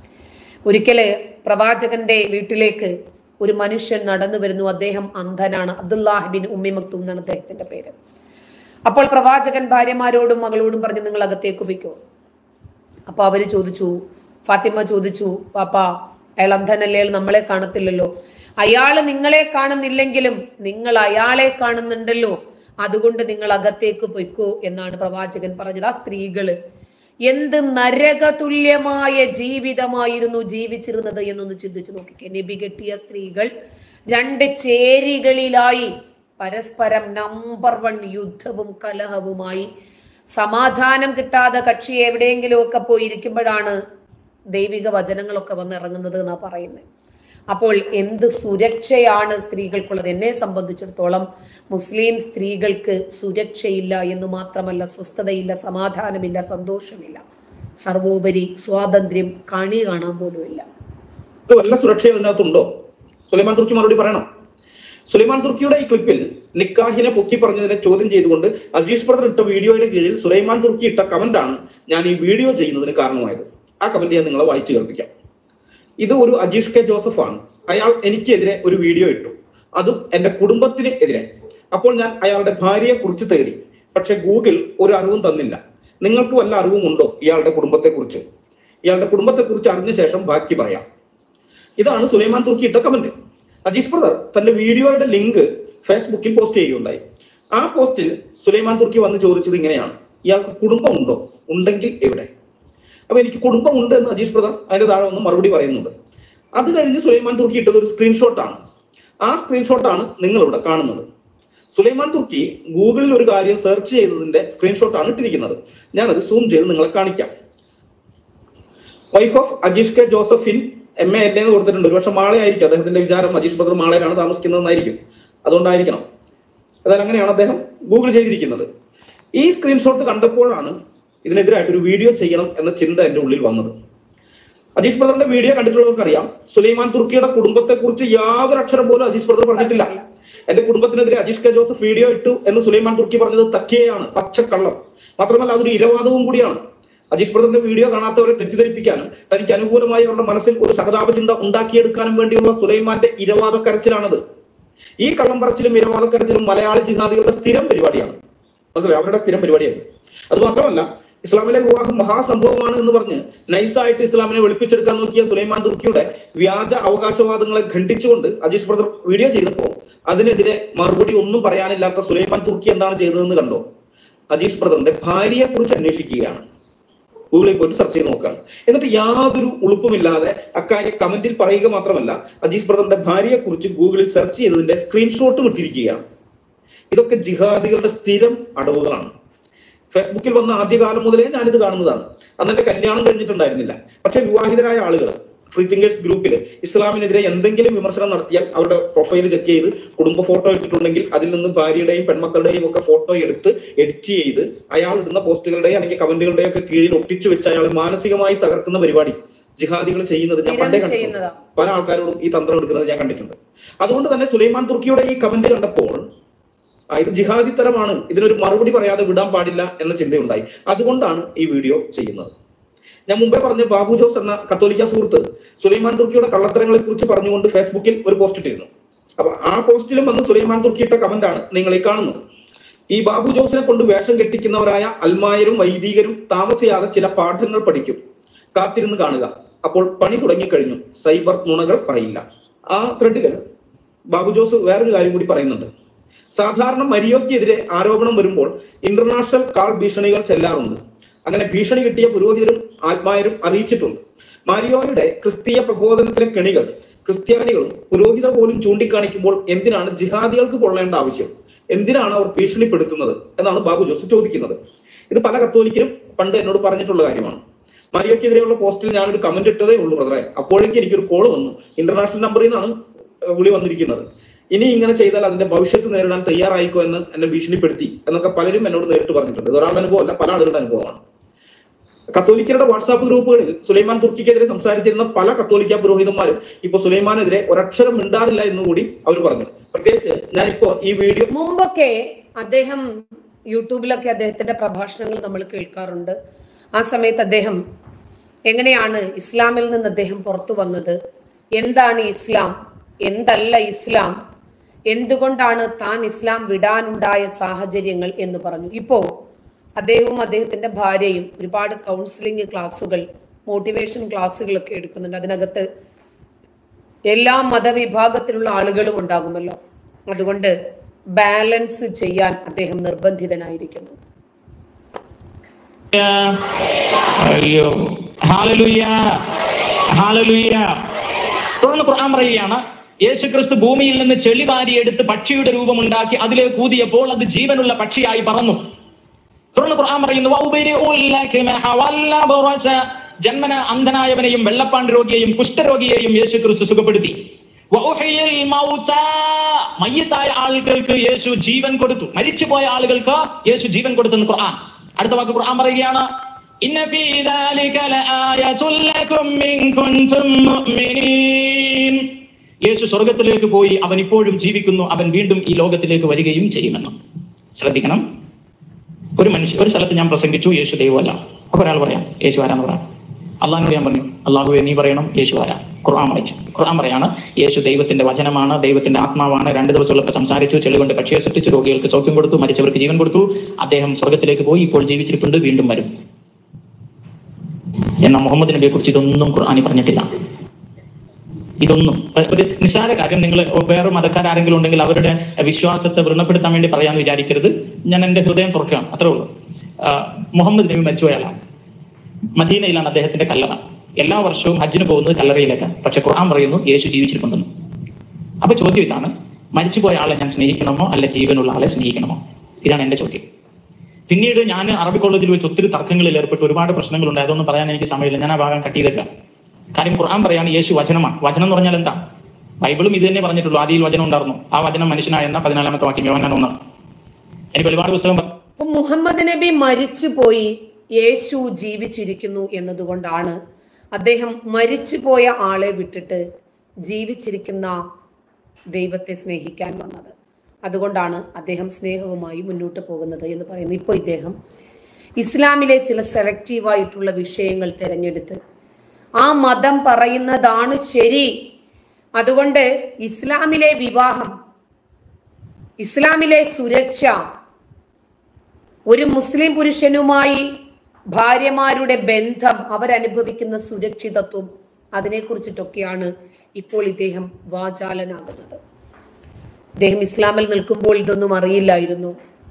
ഒരിക്കല് പ്രവാചകന്റെ വീട്ടിലേക്ക് ഒരു മനുഷ്യൻ നടന്നു വരുന്നു അദ്ദേഹം അന്ധനാണ് അബ്ദുല്ലാഹ് ബിൻ ഉമ്മി മക്തൂം എന്നാണ് അദ്ദേഹത്തിന്റെ പേര് അപ്പോൾ പ്രവാചകൻ ഭാര്യമാരോടും മകളോടും പറഞ്ഞു നിങ്ങൾ അകത്തേക്ക് പോയിക്കോ അപ്പൊ അവര് ചോദിച്ചു ഫാത്തിമ ചോദിച്ചു പാപ്പ അയാൾ അന്ധനല്ലേ അയാൾ നമ്മളെ കാണത്തില്ലല്ലോ അയാള് നിങ്ങളെ കാണുന്നില്ലെങ്കിലും നിങ്ങൾ അയാളെ കാണുന്നുണ്ടല്ലോ അതുകൊണ്ട് നിങ്ങൾ അകത്തേക്ക് പൊയ്ക്കോ എന്നാണ് പ്രവാചകൻ പറഞ്ഞത് ആ സ്ത്രീകള് എന്ത് നരകതുല്യമായ ജീവിതമായിരുന്നു ജീവിച്ചിരുന്നത് എന്നൊന്ന് ചിന്തിച്ചു നോക്കിക്കേ നബി കെട്ടിയ സ്ത്രീകൾ രണ്ട് ചേരികളിലായി പരസ്പരം നമ്പർ വൺ യുദ്ധവും കലഹവുമായി സമാധാനം കിട്ടാതെ കക്ഷി എവിടെയെങ്കിലും ഒക്കെ പോയി ഇരിക്കുമ്പോഴാണ് ദൈവിക വചനങ്ങളൊക്കെ വന്നിറങ്ങുന്നത് എന്നാ പറയുന്നത് അപ്പോൾ എന്ത് സുരക്ഷയാണ് സ്ത്രീകൾക്കുള്ളത് എന്നെ സംബന്ധിച്ചിടത്തോളം മുസ്ലിം സ്ത്രീകൾക്ക് സുരക്ഷയില്ല എന്ന് മാത്രമല്ല സ്വസ്ഥതയില്ല സമാധാനമില്ല സന്തോഷമില്ല സർവോപരി സ്വാതന്ത്ര്യം കണി കാണാൻ പോലുമില്ല ഇത് വല്ല സുരക്ഷയും ഇതിനകത്തുണ്ടോ സുലൈമാൻ തുർക്കി മറുപടി പറയണം സുലൈമാൻ തുർക്കിയുടെ ഈ ക്ലിപ്പിൽ നിക്കാഹിനെ പൊക്കി പറഞ്ഞതിനെ ചോദ്യം ചെയ്തുകൊണ്ട് അജീഷ് ബ്രദർ ഇട്ട വീഡിയോയുടെ കീഴിൽ സുലൈമാൻ തുർക്കി ഇട്ട കമന്റ് ആണ് ഞാൻ ഈ വീഡിയോ ചെയ്യുന്നതിന് കാരണമായത് ആ കമന്റ് ഞാൻ നിങ്ങളെ വായിച്ചു കേൾപ്പിക്കാം ഇത് ഒരു അജീഷ് കെ ജോസഫ് ആണ് അയാൾ എനിക്കെതിരെ ഒരു വീഡിയോ ഇട്ടു അതും എന്റെ കുടുംബത്തിന് എതിരെ അപ്പോൾ ഞാൻ അയാളുടെ ഭാര്യയെ കുറിച്ച് തേടി പക്ഷെ ഗൂഗിൾ ഒരു അറിവും തന്നില്ല നിങ്ങൾക്ക് വല്ല അറിവും ഉണ്ടോ ഇയാളുടെ കുടുംബത്തെ കുറിച്ച് ഇയാളുടെ കുടുംബത്തെ കുറിച്ച് അറിഞ്ഞ ശേഷം ബാക്കി പറയാം ഇതാണ് സുലൈമാൻ തുർക്കി ഇട്ട കമന്റ് അജീഷ് ബ്രദർ തന്റെ വീഡിയോയുടെ ലിങ്ക് ഫേസ്ബുക്കിൽ പോസ്റ്റ് ചെയ്യുകയുണ്ടായി ആ പോസ്റ്റിൽ സുലൈമാൻ തുർക്കി വന്ന് ചോദിച്ചത് ഇങ്ങനെയാണ് ഇയാൾക്ക് കുടുംബമുണ്ടോ ഉണ്ടെങ്കിൽ എവിടെ അപ്പൊ എനിക്ക് കുടുംബമുണ്ട് എന്ന് അജീഷ് ബ്രദർ അതിന്റെ താഴെ ഒന്ന് മറുപടി പറയുന്നുണ്ട് അത് കഴിഞ്ഞ് സുലൈമാൻ തുർക്കി ഇട്ടത് ഒരു സ്ക്രീൻഷോട്ടാണ് ആ സ്ക്രീൻഷോട്ടാണ് നിങ്ങൾ ഇവിടെ കാണുന്നത് സുലൈമാൻ തുർക്കി ഗൂഗിളിൽ ഒരു കാര്യം സെർച്ച് ചെയ്തതിന്റെ സ്ക്രീൻഷോട്ടാണ് ഇട്ടിരിക്കുന്നത് ഞാനത് സൂം ചെയ്ത് നിങ്ങളെ കാണിക്കാം വൈഫ് ഓഫ് അജീഷ് കെ ജോസഫിൻ എം എ എൽ എന്ന് കൊടുത്തിട്ടുണ്ട് ഒരുപക്ഷെ മാളെ ആയിരിക്കും അദ്ദേഹത്തിന്റെ വിചാരം അജീഷ് ബദർ മാളയിലാണ് താമസിക്കുന്നതെന്നായിരിക്കും അതുകൊണ്ടായിരിക്കണം അതായത് അങ്ങനെയാണ് അദ്ദേഹം ഗൂഗിൾ ചെയ്തിരിക്കുന്നത് ഈ സ്ക്രീൻഷോട്ട് കണ്ടപ്പോഴാണ് ഇതിനെതിരായിട്ട് ഒരു വീഡിയോ ചെയ്യണം എന്ന ചിന്ത എൻ്റെ ഉള്ളിൽ വന്നത് അജീഷ് ബ്രദറിന്റെ വീഡിയോ കണ്ടിട്ടുള്ളവർക്ക് അറിയാം സുലൈമാൻ തുർക്കിയുടെ കുടുംബത്തെ കുറിച്ച് യാതൊരു അക്ഷരം പോലും അജീഷ് ബ്രദർ പറഞ്ഞിട്ടില്ല എന്റെ കുടുംബത്തിനെതിരെ അജീഷ് കെ ജോസഫ് വീഡിയോ ഇട്ടു എന്ന് സുലൈമാൻ തുർക്കി പറഞ്ഞത് തക്കിയയാണ് പച്ചക്കള്ളം മാത്രമല്ല അതൊരു ഇരവാദവും കൂടിയാണ് അജീഷ് ബ്രദറിന്റെ വീഡിയോ കാണാത്തവരെ തെറ്റിദ്ധരിപ്പിക്കാനും തനിക്ക് അനുകൂലമായി അവരുടെ മനസ്സിൽ ഒരു സഹതാപ ചിന്ത ഉണ്ടാക്കിയെടുക്കാനും വേണ്ടിയുള്ള സുലൈമാന്റെ ഇരവാദ കരച്ചിലാണത് ഈ കള്ളം പറച്ചിലും ഇരവാദ കരച്ചിലും മലയാളി ജിഹാദികളുടെ സ്ഥിരം പരിപാടിയാണ് മനസ്സിലായി അവരുടെ സ്ഥിരം പരിപാടിയാണ് അത് മാത്രമല്ല ഇസ്ലാമിലെ വിവാഹം മഹാസംഭവമാണ് എന്ന് പറഞ്ഞ് നൈസായിട്ട് ഇസ്ലാമിനെ വെളുപ്പിച്ചെടുക്കാൻ നോക്കിയ സുലൈമാൻ തുർക്കിയുടെ വ്യാജ അവകാശവാദങ്ങളെ ഖണ്ഡിച്ചുകൊണ്ട് അജീഷ് ബ്രദർ വീഡിയോ ചെയ്തപ്പോൾ അതിനെതിരെ മറുപടി ഒന്നും പറയാനില്ലാത്ത സുലൈമാൻ തുർക്കി എന്താണ് ചെയ്തതെന്ന് കണ്ടോ അജീഷ് ബ്രദറിന്റെ ഭാര്യയെ കുറിച്ച് അന്വേഷിക്കുകയാണ് ഗൂഗിളിൽ പോയിട്ട് സെർച്ച് ചെയ്ത് നോക്കുകയാണ് എന്നിട്ട് യാതൊരു ഉളുപ്പുമില്ലാതെ അക്കാര്യം കമന്റിൽ പറയുക മാത്രമല്ല അജീഷ് ബ്രദറിന്റെ ഭാര്യയെ കുറിച്ച് ഗൂഗിളിൽ സെർച്ച് ചെയ്തതിന്റെ സ്ക്രീൻഷോട്ടും ഇട്ടിരിക്കുകയാണ് ഇതൊക്കെ ജിഹാദികളുടെ സ്ഥിരം അടവുകളാണ് ഫേസ്ബുക്കിൽ വന്ന ആദ്യകാലം മുതലേ ഞാനിത് കാണുന്നതാണ് അന്ന് എന്റെ കല്യാണം കഴിഞ്ഞിട്ടുണ്ടായിരുന്നില്ല പക്ഷെ വിവാഹിതരായ ആളുകൾ ഫ്രീ തിങ്കേഴ്സ് ഗ്രൂപ്പിൽ ഇസ്ലാമിനെതിരെ എന്തെങ്കിലും വിമർശനം നടത്തിയാൽ അവരുടെ പ്രൊഫൈൽ ചെക്ക് ചെയ്ത് കുടുംബ ഫോട്ടോ ഇട്ടിട്ടുണ്ടെങ്കിൽ അതിൽ നിന്ന് ഭാര്യയുടെയും പെൺമക്കളുടെയും ഒക്കെ ഫോട്ടോ എടുത്ത് എഡിറ്റ് ചെയ്ത് അയാൾ ഇടുന്ന പോസ്റ്റുകളുടെയും അല്ലെങ്കിൽ കമന്റുകളുടെയും ഒക്കെ കീഴിൽ ഒട്ടിച്ചു വെച്ച് അയാൾ മാനസികമായി തകർക്കുന്ന പരിപാടി ജിഹാദികൾ ചെയ്യുന്നത് ഞാൻ സ്ഥിരം പണ്ടേ കണ്ടിട്ടുണ്ട് ചെയ്യുന്നതാ. പല ആൾക്കാരോടും ഈ തന്ത്രം എടുക്കുന്നത് ഞാൻ കണ്ടിട്ടുണ്ട് അതുകൊണ്ട് തന്നെ സുലൈമാൻ തുർക്കിയുടെ ഈ കമന്റ് കണ്ടപ്പോൾ ആ, ഇത് ജിഹാദി തരമാണ് ഇതിനൊരു മറുപടി പറയാതെ വിടാൻ പാടില്ല എന്ന ചിന്തയുണ്ടായി അതുകൊണ്ടാണ് ഈ വീഡിയോ ചെയ്യുന്നത് ഞാൻ മുമ്പേ പറഞ്ഞ ബാബു ജോസ് എന്ന കത്തോലിക്ക സുഹൃത്ത് സുലൈമാൻ തുർക്കിയുടെ കള്ളത്തരങ്ങളെ കുറിച്ച് പറഞ്ഞുകൊണ്ട് ഫേസ്ബുക്കിൽ ഒരു പോസ്റ്റ് ഇട്ടിരുന്നു അപ്പൊ ആ പോസ്റ്റിലും വന്ന് സുലൈമാൻ തുർക്കി ഇട്ട കമന്റ് ആണ് നിങ്ങൾ ഈ കാണുന്നത് ഈ ബാബു ജോസിനെ കൊണ്ട് വേഷം കെട്ടിക്കുന്നവരായ അൽമായരും വൈദികരും താമസിയാതെ ചില പാഠങ്ങൾ പഠിക്കും കാത്തിരുന്ന് കാണുക അപ്പോൾ പണി തുടങ്ങിക്കഴിഞ്ഞു സൈബർ നുണകൾ പറയില്ല ആ ത്രെഡില് ബാബു ജോസ് വേറൊരു കാര്യം കൂടി പറയുന്നുണ്ട് സാധാരണ മരിയോക്കെതിരെ ആരോപണം വരുമ്പോൾ ഇന്റർനാഷണൽ കാൾ ഭീഷണികൾ ചെല്ലാറുണ്ട് അങ്ങനെ ഭീഷണി കിട്ടിയ പുരോഹിതരും ആത്മായരും അറിയിച്ചിട്ടുണ്ട് മാരിയോയുടെ ക്രിസ്തീയ പ്രബോധനത്തിലെ കെണികൾ ക്രിസ്ത്യാനികളും പുരോഹിതർ പോലും ചൂണ്ടിക്കാണിക്കുമ്പോൾ എന്തിനാണ് ജിഹാദികൾക്ക് കൊള്ളേണ്ട ആവശ്യം എന്തിനാണ് അവർ ഭീഷണിപ്പെടുത്തുന്നത് എന്നാണ് ബാബു ജോസ് ചോദിക്കുന്നത് ഇത് പല കത്തോലിക്കരും പണ്ട് എന്നോട് പറഞ്ഞിട്ടുള്ള കാര്യമാണ് മാരിയോക്കെതിരെയുള്ള പോസ്റ്റിൽ ഞാനൊരു കമന്റ് ഇട്ടതേ ഉള്ളൂ ബ്രദറെ അപ്പോഴേക്കും എനിക്കൊരു കോൾ വന്നു ഇന്റർനാഷണൽ നമ്പറിൽ നിന്നാണ് ഏഹ് വിളി വന്നിരിക്കുന്നത് ഇനി ഇങ്ങനെ ചെയ്താൽ അതിന്റെ ഭവിഷ്യത്ത് നേരിടാൻ തയ്യാറായിക്കോ എന്ന് എന്നെ ഭീഷണിപ്പെടുത്തി എന്നൊക്കെ പലരും എന്നോട് നേരിട്ട് പറഞ്ഞിട്ടുണ്ട് ഇത് ഒരാളുടെ അനുഭവമല്ല പല ആളുകളുടെ അനുഭവമാണ് കത്തോലിക്കരുടെ വാട്സാപ്പ് ഗ്രൂപ്പുകളിൽ സുലൈമാൻ തുർക്കിക്കെതിരെ സംസാരിച്ചിരുന്ന പല കത്തോലിക്ക പുരോഹിതന്മാരും ഇപ്പൊ സുലൈമാനെതിരെ ഒരക്ഷരം മിണ്ടാറില്ല എന്ന് കൂടി അവർ പറഞ്ഞു പ്രത്യേകിച്ച് ഞാനിപ്പോ ഈ വീഡിയോ മുമ്പൊക്കെ അദ്ദേഹം യൂട്യൂബിലൊക്കെ അദ്ദേഹത്തിന്റെ പ്രഭാഷണങ്ങൾ നമ്മൾ കേൾക്കാറുണ്ട് ആ സമയത്ത് അദ്ദേഹം എങ്ങനെയാണ് ഇസ്ലാമിൽ നിന്ന് അദ്ദേഹം പുറത്തു വന്നത് എന്താണ് ഇസ്ലാം എന്തല്ല ഇസ്ലാം എന്തുകൊണ്ടാണ് താൻ ഇസ്ലാം വിടാനുണ്ടായ സാഹചര്യങ്ങൾ എന്ന് പറഞ്ഞു ഇപ്പോ അദ്ദേഹവും അദ്ദേഹത്തിന്റെ ഭാര്യയും ഒരുപാട് കൗൺസിലിംഗ് ക്ലാസ്സുകൾ മോട്ടിവേഷൻ ക്ലാസ്സുകളൊക്കെ എടുക്കുന്നുണ്ട് അതിനകത്ത് എല്ലാ മതവിഭാഗത്തിലുള്ള ആളുകളും ഉണ്ടാകുമല്ലോ അതുകൊണ്ട് ബാലൻസ് ചെയ്യാൻ അദ്ദേഹം നിർബന്ധിതനായിരിക്കുന്നു അയ്യോ ഹാലലുയ്യ ഹാലലുയ്യ തുടർന്ന് ഖുർആൻ പറയുകയാണ് യേശു ക്രിസ്തു ഭൂമിയിൽ നിന്ന് ചെളി വാരിയെടുത്ത് പക്ഷിയുടെ രൂപമുണ്ടാക്കി അതിലേക്ക് ഊതിയപ്പോൾ അത് ജീവനുള്ള പക്ഷിയായി പറന്നു തുടർന്ന് ഖുർആൻ പറയുന്നു "വൗബരിഉ ലകമഹ വല്ലബ്റസ." ജന്മന അന്ധനായവനെയും വെള്ളപ്പാണ്ട് രോഗിയെയും കുഷ്ഠരോഗിയെയും യേശു ക്രിസ്തു സുഖപ്പെടുത്തി വഉഹ്യിൽ മൗത. മയ്യത്തായ ആളുകൾക്ക് യേശു ജീവൻ കൊടുത്തു മരിച്ചുപോയ ആളുകൾക്ക് യേശു ജീവൻ കൊടുത്തെന്ന് ഖുർആൻ അടുത്ത വാക്ക് ഖുർആൻ പറയുകയാണ് ഇന്ന ഫീ ദാലിക ലആയതുൽ ലകും ഇൻ കുൻതും മുഅ്മിനീൻ യേശു സ്വർഗത്തിലേക്ക് പോയി അവൻ ഇപ്പോഴും ജീവിക്കുന്നു അവൻ വീണ്ടും ഈ ലോകത്തിലേക്ക് വരികയും ചെയ്യുമെന്ന് ശ്രദ്ധിക്കണം ഒരു മനുഷ്യ ഒരു സ്ഥലത്ത് ഞാൻ പ്രസംഗിച്ചു യേശു ദൈവമല്ല അപ്പൊ ഒരാൾ പറയാം യേശു ആരാന്ന് പറയാം അള്ളാഹിനോട് ഞാൻ പറഞ്ഞു അള്ളാഹുവെ നീ പറയണം യേശു ആരാ ഖുർആൻ വായിച്ചു ഖുർആൻ പറയാണ് യേശു ദൈവത്തിന്റെ വചനമാണ് ദൈവത്തിന്റെ ആത്മാവാണ് രണ്ട് ദിവസമുള്ളപ്പോൾ സംസാരിച്ചു ചെളികൊണ്ട് പക്ഷിയെ സൃഷ്ടിച്ചു രോഗികൾക്ക് സൗഖ്യം കൊടുത്തു മരിച്ചവർക്ക് ജീവൻ കൊടുത്തു അദ്ദേഹം സ്വർഗത്തിലേക്ക് പോയി ഇപ്പോൾ ജീവിച്ചിരിപ്പുണ്ട് വീണ്ടും വരും എന്നാൽ മുഹമ്മദ് നബിയെ കുറിച്ച് ഇതൊന്നും ഖുർആാനി പറഞ്ഞിട്ടില്ല ഇതൊന്നും ഒ- ഒരു നിസ്സാര കാര്യം നിങ്ങൾ വേറെ മതക്കാരെങ്കിലും ഉണ്ടെങ്കിൽ അവരുടെ വിശ്വാസത്തെ വ്രണപ്പെടുത്താൻ വേണ്ടി പറയാന്ന് വിചാരിക്കരുത് ഞാൻ എന്റെ ഹൃദയം തുറക്കുകയാണ് അത്രേ ഉള്ളൂ ആ, മുഹമ്മദ് നബി മരിച്ചുപോയാളാണ് മദീനയിലാണ് അദ്ദേഹത്തിന്റെ കല്ലറ എല്ലാ വർഷവും ഹജ്ജിന് പോകുന്നത് കല്ലറയിലേക്ക് പക്ഷെ ഖുർആൻ പറയുന്നു യേശു ജീവിച്ചിരിപ്പുണ്ടെന്ന് അപ്പൊ ചോദ്യം ഇതാണ് മരിച്ചുപോയ ആളെ ഞാൻ സ്നേഹിക്കണമോ അല്ല ജീവനുള്ള ആളെ സ്നേഹിക്കണമോ ഇതാണ് എന്റെ ചോദ്യം പിന്നീട് ഞാൻ അറബി കോളേജിൽ വെച്ച് ഒത്തിരി തർക്കങ്ങളിൽ ഏർപ്പെട്ട് ഒരുപാട് പ്രശ്നങ്ങളുണ്ട് അതൊന്നും പറയാൻ എനിക്ക് സമയമില്ല ഞാൻ ആ ഭാഗം കട്ട് ചെയ്തേക്കാം കാര്യം ഖുർആൻ പറയാണ് യേശു വചനമാണ് വചനം എന്ന് പറഞ്ഞാൽ എന്താ ബൈബിളും ഇത് തന്നെ പറഞ്ഞിട്ടുള്ളൂ ആദിയിൽ വചനം ഉണ്ടായിരുന്നു ആ വചനം മനുഷ്യനായ എന്ന പതിനാലാമത്തെ വാക്യം യോഹന്നാൻ ഒന്ന് എനിക്ക് ഒരുപാട് പുസ്തകം പ- അപ്പൊ മുഹമ്മദ് നബി മരിച്ചുപോയി യേശു ജീവിച്ചിരിക്കുന്നു എന്നതുകൊണ്ടാണ് അദ്ദേഹം മരിച്ചുപോയ ആളെ വിട്ടിട്ട് ജീവിച്ചിരിക്കുന്ന ദൈവത്തെ സ്നേഹിക്കാൻ വന്നത് അതുകൊണ്ടാണ് അദ്ദേഹം സ്നേഹവുമായി മുന്നോട്ട് പോകുന്നത് എന്ന് പറയുന്നത് ഇപ്പോൾ ഇദ്ദേഹം ഇസ്ലാമിലെ ചില സെലക്റ്റീവായിട്ടുള്ള വിഷയങ്ങൾ തിരഞ്ഞെടുത്ത് ആ മതം പറയുന്നതാണ് ശരി അതുകൊണ്ട് ഇസ്ലാമിലെ വിവാഹം ഇസ്ലാമിലെ സുരക്ഷ ഒരു മുസ്ലിം പുരുഷനുമായി ഭാര്യമാരുടെ ബന്ധം അവരനുഭവിക്കുന്ന സുരക്ഷിതത്വം അതിനെക്കുറിച്ചിട്ടൊക്കെയാണ് ഇപ്പോൾ ഇദ്ദേഹം വാചാലനാകുന്നത് ഇദ്ദേഹം ഇസ്ലാമിൽ നിൽക്കുമ്പോൾ ഇതൊന്നും അറിയില്ലായിരുന്നു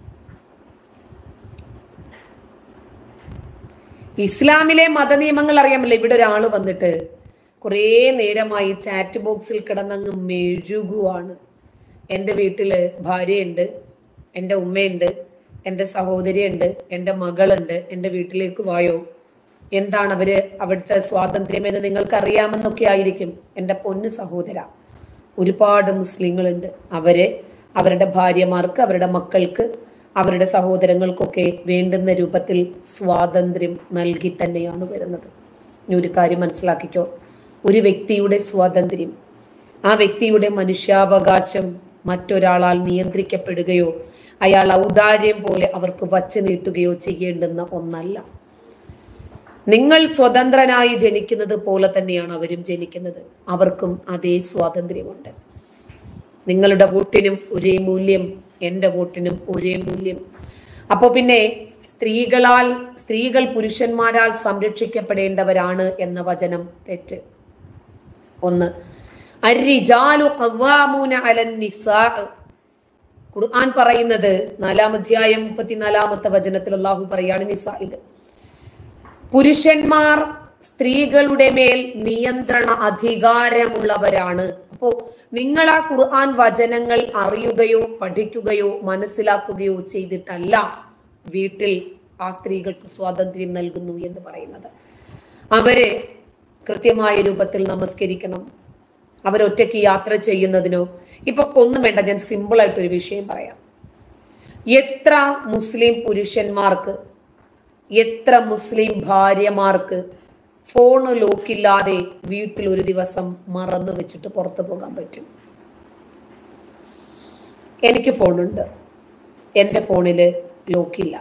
ഇസ്ലാമിലെ മതനിയമങ്ങൾ അറിയാമല്ലോ ഇവിടെ ഒരാൾ വന്നിട്ട് കുറേ നേരമായി ചാറ്റ് ബോക്സിൽ കിടന്നങ്ങ് മെഴുകുവാണ് എൻ്റെ വീട്ടിൽ ഭാര്യയുണ്ട് എൻ്റെ ഉമ്മയുണ്ട് എൻ്റെ സഹോദരിയുണ്ട് എൻ്റെ മകളുണ്ട് എൻ്റെ വീട്ടിലേക്ക് വായോ എന്താണ് അവര് അവിടുത്തെ സ്വാതന്ത്ര്യം എന്ന് നിങ്ങൾക്ക് അറിയാമെന്നൊക്കെ ആയിരിക്കും എൻ്റെ പൊന്നു സഹോദര ഒരുപാട് മുസ്ലിങ്ങളുണ്ട് അവര് അവരുടെ ഭാര്യമാർക്ക് അവരുടെ മക്കൾക്ക് അവരുടെ സഹോദരങ്ങൾക്കൊക്കെ വേണ്ടുന്ന രൂപത്തിൽ സ്വാതന്ത്ര്യം നൽകി തന്നെയാണ് വരുന്നത് ഇനി ഒരു കാര്യം മനസ്സിലാക്കിക്കോ ഒരു വ്യക്തിയുടെ സ്വാതന്ത്ര്യം ആ വ്യക്തിയുടെ മനുഷ്യാവകാശം മറ്റൊരാളാൽ നിയന്ത്രിക്കപ്പെടുകയോ അയാൾ ഔദാര്യം പോലെ അവർക്ക് വച്ചു നീട്ടുകയോ ചെയ്യേണ്ടുന്ന ഒന്നല്ല നിങ്ങൾ സ്വതന്ത്രനായി ജനിക്കുന്നത് പോലെ തന്നെയാണ് അവരും ജനിക്കുന്നത് അവർക്കും അതേ സ്വാതന്ത്ര്യമുണ്ട് നിങ്ങളുടെ വോട്ടിനും ഒരേ മൂല്യം എൻ്റെ വോട്ടിനും ഒരേ മൂല്യം അപ്പൊ പിന്നെ സ്ത്രീകളാൽ സ്ത്രീകൾ പുരുഷന്മാരാൽ സംരക്ഷിക്കപ്പെടേണ്ടവരാണ് എന്ന വചനം തെറ്റ് ഒന്ന് അരിജാലു ഖവ്വാമൂന അലൻ നിസാ ഖുർആൻ പറയുന്നത് നാലാം അധ്യായം മുപ്പത്തിനാലാമത്തെ വചനത്തിൽ അള്ളാഹു പറയാണ് നിസായിൽ പുരുഷന്മാർ സ്ത്രീകളുടെ മേൽ നിയന്ത്രണ അധികാരമുള്ളവരാണ് അപ്പോ നിങ്ങൾ ആ ഖുർആൻ വചനങ്ങൾ അറിയുകയോ പഠിക്കുകയോ മനസ്സിലാക്കുകയോ ചെയ്തിട്ടല്ല വീട്ടിൽ ആ സ്ത്രീകൾക്ക് സ്വാതന്ത്ര്യം നൽകുന്നു എന്ന് പറയുന്നത് അവര് കൃത്യമായ രൂപത്തിൽ നമസ്കരിക്കണം അവരൊറ്റയ്ക്ക് യാത്ര ചെയ്യുന്നതിനോ ഇപ്പൊ ഒന്നും വേണ്ട ഞാൻ സിമ്പിൾ ആയിട്ടൊരു വിഷയം പറയാം എത്ര മുസ്ലിം പുരുഷന്മാർക്ക് എത്ര മുസ്ലിം ഭാര്യമാർക്ക് ഫോൺ ലോക്കില്ലാതെ വീട്ടിൽ ഒരു ദിവസം മറന്നു വെച്ചിട്ട് പുറത്തു പോകാൻ പറ്റും എനിക്ക് ഫോണുണ്ട് എൻ്റെ ഫോണിൽ ലോക്കില്ല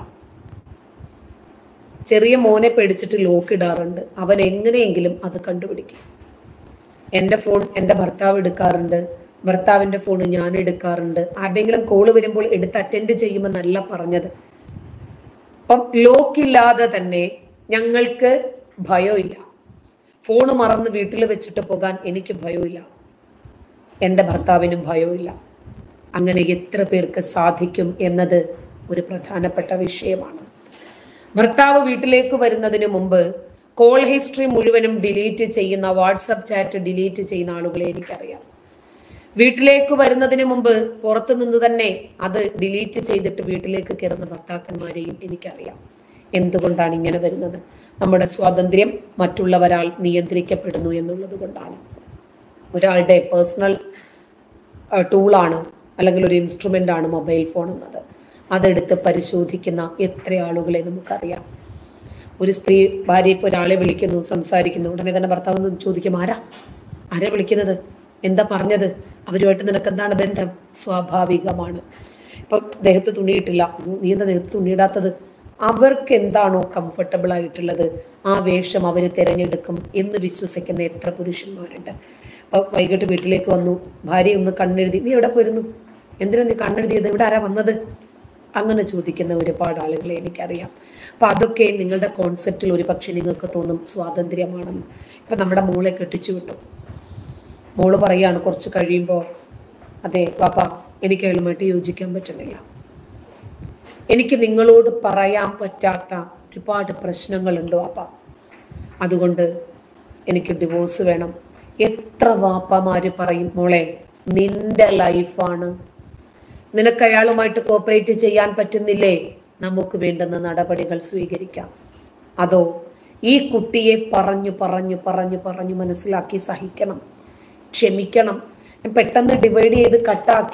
ചെറിയ മോനെ പേടിച്ചിട്ട് ലോക്ക് ഇടാറുണ്ട് അവൻ എങ്ങനെയെങ്കിലും അത് കണ്ടുപിടിക്കും എൻ്റെ ഫോൺ എൻ്റെ ഭർത്താവ് എടുക്കാറുണ്ട് ഭർത്താവിൻ്റെ ഫോൺ ഞാൻ എടുക്കാറുണ്ട് ആരുടെങ്കിലും കോള് വരുമ്പോൾ എടുത്ത് അറ്റൻഡ് ചെയ്യുമെന്നല്ല പറഞ്ഞത് അപ്പം ലോക്കില്ലാതെ തന്നെ ഞങ്ങൾക്ക് ഭയമില്ല ഫോണ് മറന്ന് വീട്ടിൽ വെച്ചിട്ട് പോകാൻ എനിക്ക് ഭയമില്ല എൻ്റെ ഭർത്താവിനും ഭയമില്ല അങ്ങനെ എത്ര പേർക്ക് സാധിക്കും എന്നത് ഒരു പ്രധാനപ്പെട്ട വിഷയമാണ് ഭർത്താവ് വീട്ടിലേക്ക് വരുന്നതിന് മുമ്പ് കോൾ ഹിസ്റ്ററി മുഴുവനും ഡിലീറ്റ് ചെയ്യുന്ന വാട്സപ്പ് ചാറ്റ് ഡിലീറ്റ് ചെയ്യുന്ന ആളുകളെ എനിക്കറിയാം വീട്ടിലേക്ക് വരുന്നതിന് മുമ്പ് പുറത്തു നിന്ന് തന്നെ അത് ഡിലീറ്റ് ചെയ്തിട്ട് വീട്ടിലേക്ക് കയറുന്ന ഭർത്താക്കന്മാരെയും എനിക്കറിയാം എന്തുകൊണ്ടാണ് ഇങ്ങനെ വരുന്നത് നമ്മുടെ സ്വാതന്ത്ര്യം മറ്റുള്ളവരാൽ നിയന്ത്രിക്കപ്പെടുന്നു എന്നുള്ളത് കൊണ്ടാണ് ഒരാളുടെ പേഴ്സണൽ ടൂളാണ് അല്ലെങ്കിൽ ഒരു ഇൻസ്ട്രുമെന്റ് ആണ് മൊബൈൽ ഫോൺ എന്നത് അതെടുത്ത് പരിശോധിക്കുന്ന എത്ര ആളുകളെ നമുക്കറിയാം ഒരു സ്ത്രീ ഭാര്യ ഇപ്പോൾ ഒരാളെ വിളിക്കുന്നു സംസാരിക്കുന്നു ഉടനെ തന്നെ ഭർത്താവ് ഒന്ന് ചോദിക്കും ആരാ ആരാ വിളിക്കുന്നത് എന്താ പറഞ്ഞത് അവരുമായിട്ട് നിനക്ക് എന്താണ് ബന്ധം സ്വാഭാവികമാണ് ഇപ്പൊ ദേഹത്ത് തുണിയിട്ടില്ല ഉം, നീ എന്താ ദേഹത്ത് തുണിയിടാത്തത് അവർക്ക് എന്താണോ കംഫർട്ടബിൾ ആയിട്ടുള്ളത് ആ വേഷം അവർ തിരഞ്ഞെടുക്കും എന്ന് വിശ്വസിക്കുന്ന എത്ര പുരുഷന്മാരുണ്ട് അപ്പൊ വൈകിട്ട് വീട്ടിലേക്ക് വന്നു ഭാര്യ ഒന്ന് കണ്ണെഴുതി നീ എവിടെ പോയിരുന്നു എന്തിനാ നീ കണ്ണെഴുതിയത് ഇവിടെ ആരാ വന്നത് അങ്ങനെ ചോദിക്കുന്ന ഒരുപാട് ആളുകളെ എനിക്കറിയാം അപ്പൊ അതൊക്കെ നിങ്ങളുടെ കോൺസെപ്റ്റിൽ ഒരു പക്ഷെ നിങ്ങൾക്ക് തോന്നും സ്വാതന്ത്ര്യമാണെന്ന് ഇപ്പൊ നമ്മുടെ മോളെ കെട്ടിച്ചു വിട്ടു മോള് പറയാണ് കുറച്ച് കഴിയുമ്പോൾ അതെ പാപ്പ എനിക്ക് അയാളുമായിട്ട് യോജിക്കാൻ പറ്റുന്നില്ല എനിക്ക് നിങ്ങളോട് പറയാൻ പറ്റാത്ത ഒരുപാട് പ്രശ്നങ്ങളുണ്ട് വാപ്പ അതുകൊണ്ട് എനിക്ക് ഡിവോഴ്സ് വേണം എത്ര വാപ്പമാര് പറയും മോളെ നിന്റെ ലൈഫാണ് നിനക്ക് അയാളുമായിട്ട് കോപ്പറേറ്റ് ചെയ്യാൻ പറ്റുന്നില്ലേ നമുക്ക് വേണ്ടുന്ന നടപടികൾ സ്വീകരിക്കാം അതോ ഈ കുട്ടിയെ പറഞ്ഞു പറഞ്ഞു പറഞ്ഞു പറഞ്ഞു മനസ്സിലാക്കി സഹിക്കണം ക്ഷമിക്കണം പെട്ടെന്ന് ഡിവൈഡ് ചെയ്ത് കട്ടാക്കി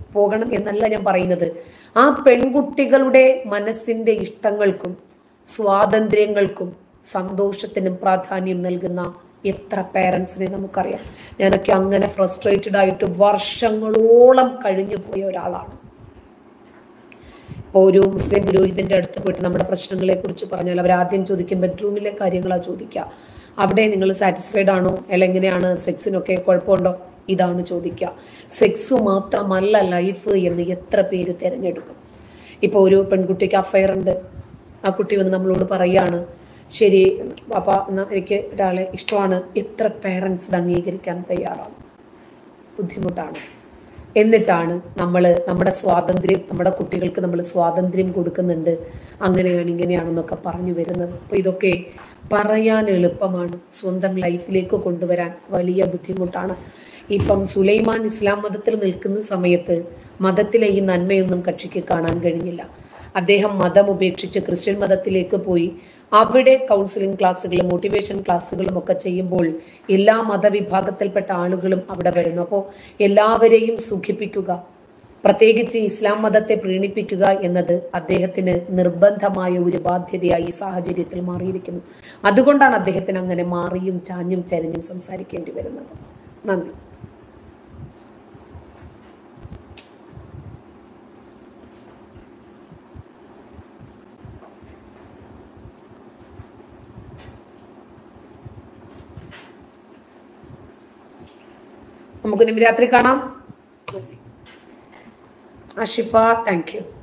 പോകണം എന്നല്ല ഞാൻ പറയുന്നത് ആ പെൺകുട്ടികളുടെ മനസ്സിന്റെ ഇഷ്ടങ്ങൾക്കും സ്വാതന്ത്ര്യങ്ങൾക്കും സന്തോഷത്തിനും പ്രാധാന്യം നൽകുന്ന എത്ര പേരൻസിനെ നമുക്കറിയാം ഞാനൊക്കെ അങ്ങനെ ഫ്രസ്ട്രേറ്റഡ് ആയിട്ട് വർഷങ്ങളോളം കഴിഞ്ഞു പോയ ഒരാളാണ് ഇപ്പോൾ ഒരു മുസ്ലിം പുരോഹിതന്റെ അടുത്ത് പോയിട്ട് നമ്മുടെ പ്രശ്നങ്ങളെ കുറിച്ച് പറഞ്ഞാൽ അവർ ആദ്യം ചോദിക്കും ബെഡ്റൂമിലെ കാര്യങ്ങളാണ് ചോദിക്കുക അവിടെ നിങ്ങൾ സാറ്റിസ്ഫൈഡ് ആണോ അല്ല എങ്ങനെയാണ് സെക്സിനൊക്കെ കുഴപ്പമുണ്ടോ ഇതാണ് ചോദിക്കുക സെക്സ് മാത്രമല്ല ലൈഫ് എന്ന് എത്ര പേര് തിരഞ്ഞെടുക്കും ഇപ്പോൾ ഒരു പെൺകുട്ടിക്ക് അഫയർ ഉണ്ട് ആ കുട്ടി വന്ന് നമ്മളോട് പറയാണ് ശരി പാപ്പ എന്നാ എനിക്ക് ഒരാളെ ഇഷ്ടമാണ് എത്ര പേരൻസ് ഇത് അംഗീകരിക്കാൻ തയ്യാറാണ് ബുദ്ധിമുട്ടാണ് എന്നിട്ടാണ് നമ്മൾ നമ്മുടെ സ്വാതന്ത്ര്യം നമ്മുടെ കുട്ടികൾക്ക് നമ്മൾ സ്വാതന്ത്ര്യം കൊടുക്കുന്നുണ്ട് അങ്ങനെയാണ് ഇങ്ങനെയാണെന്നൊക്കെ പറഞ്ഞു വരുന്നത് അപ്പോൾ ഇതൊക്കെ പറയാൻ എളുപ്പമാണ് സ്വന്തം ലൈഫിലേക്ക് കൊണ്ടുവരാൻ വലിയ ബുദ്ധിമുട്ടാണ് ഇപ്പം സുലൈമാൻ ഇസ്ലാം മതത്തിൽ നിൽക്കുന്ന സമയത്ത് മതത്തിലെ ഈ നന്മയൊന്നും കക്ഷിക്ക് കാണാൻ കഴിഞ്ഞില്ല അദ്ദേഹം മതം ഉപേക്ഷിച്ച് ക്രിസ്ത്യൻ മതത്തിലേക്ക് പോയി അവിടെ കൗൺസിലിംഗ് ക്ലാസ്സുകളും മോട്ടിവേഷൻ ക്ലാസ്സുകളും ഒക്കെ ചെയ്യുമ്പോൾ എല്ലാ മതവിഭാഗത്തിൽപ്പെട്ട ആളുകളും അവിടെ വരുന്നു അപ്പോൾ എല്ലാവരെയും സുഖിപ്പിക്കുക പ്രത്യേകിച്ച് ഇസ്ലാം മതത്തെ പ്രീണിപ്പിക്കുക എന്നത് അദ്ദേഹത്തിന് നിർബന്ധമായ ഒരു ബാധ്യതയായി ഈ സാഹചര്യത്തിൽ മാറിയിരിക്കുന്നു അതുകൊണ്ടാണ് അദ്ദേഹത്തിന് അങ്ങനെ മാറിയും ചാഞ്ഞും ചരിഞ്ഞും സംസാരിക്കേണ്ടി വരുന്നത് നന്ദി നമുക്ക് ഇനി രാത്രി കാണാം അഷിഫ താങ്ക് യു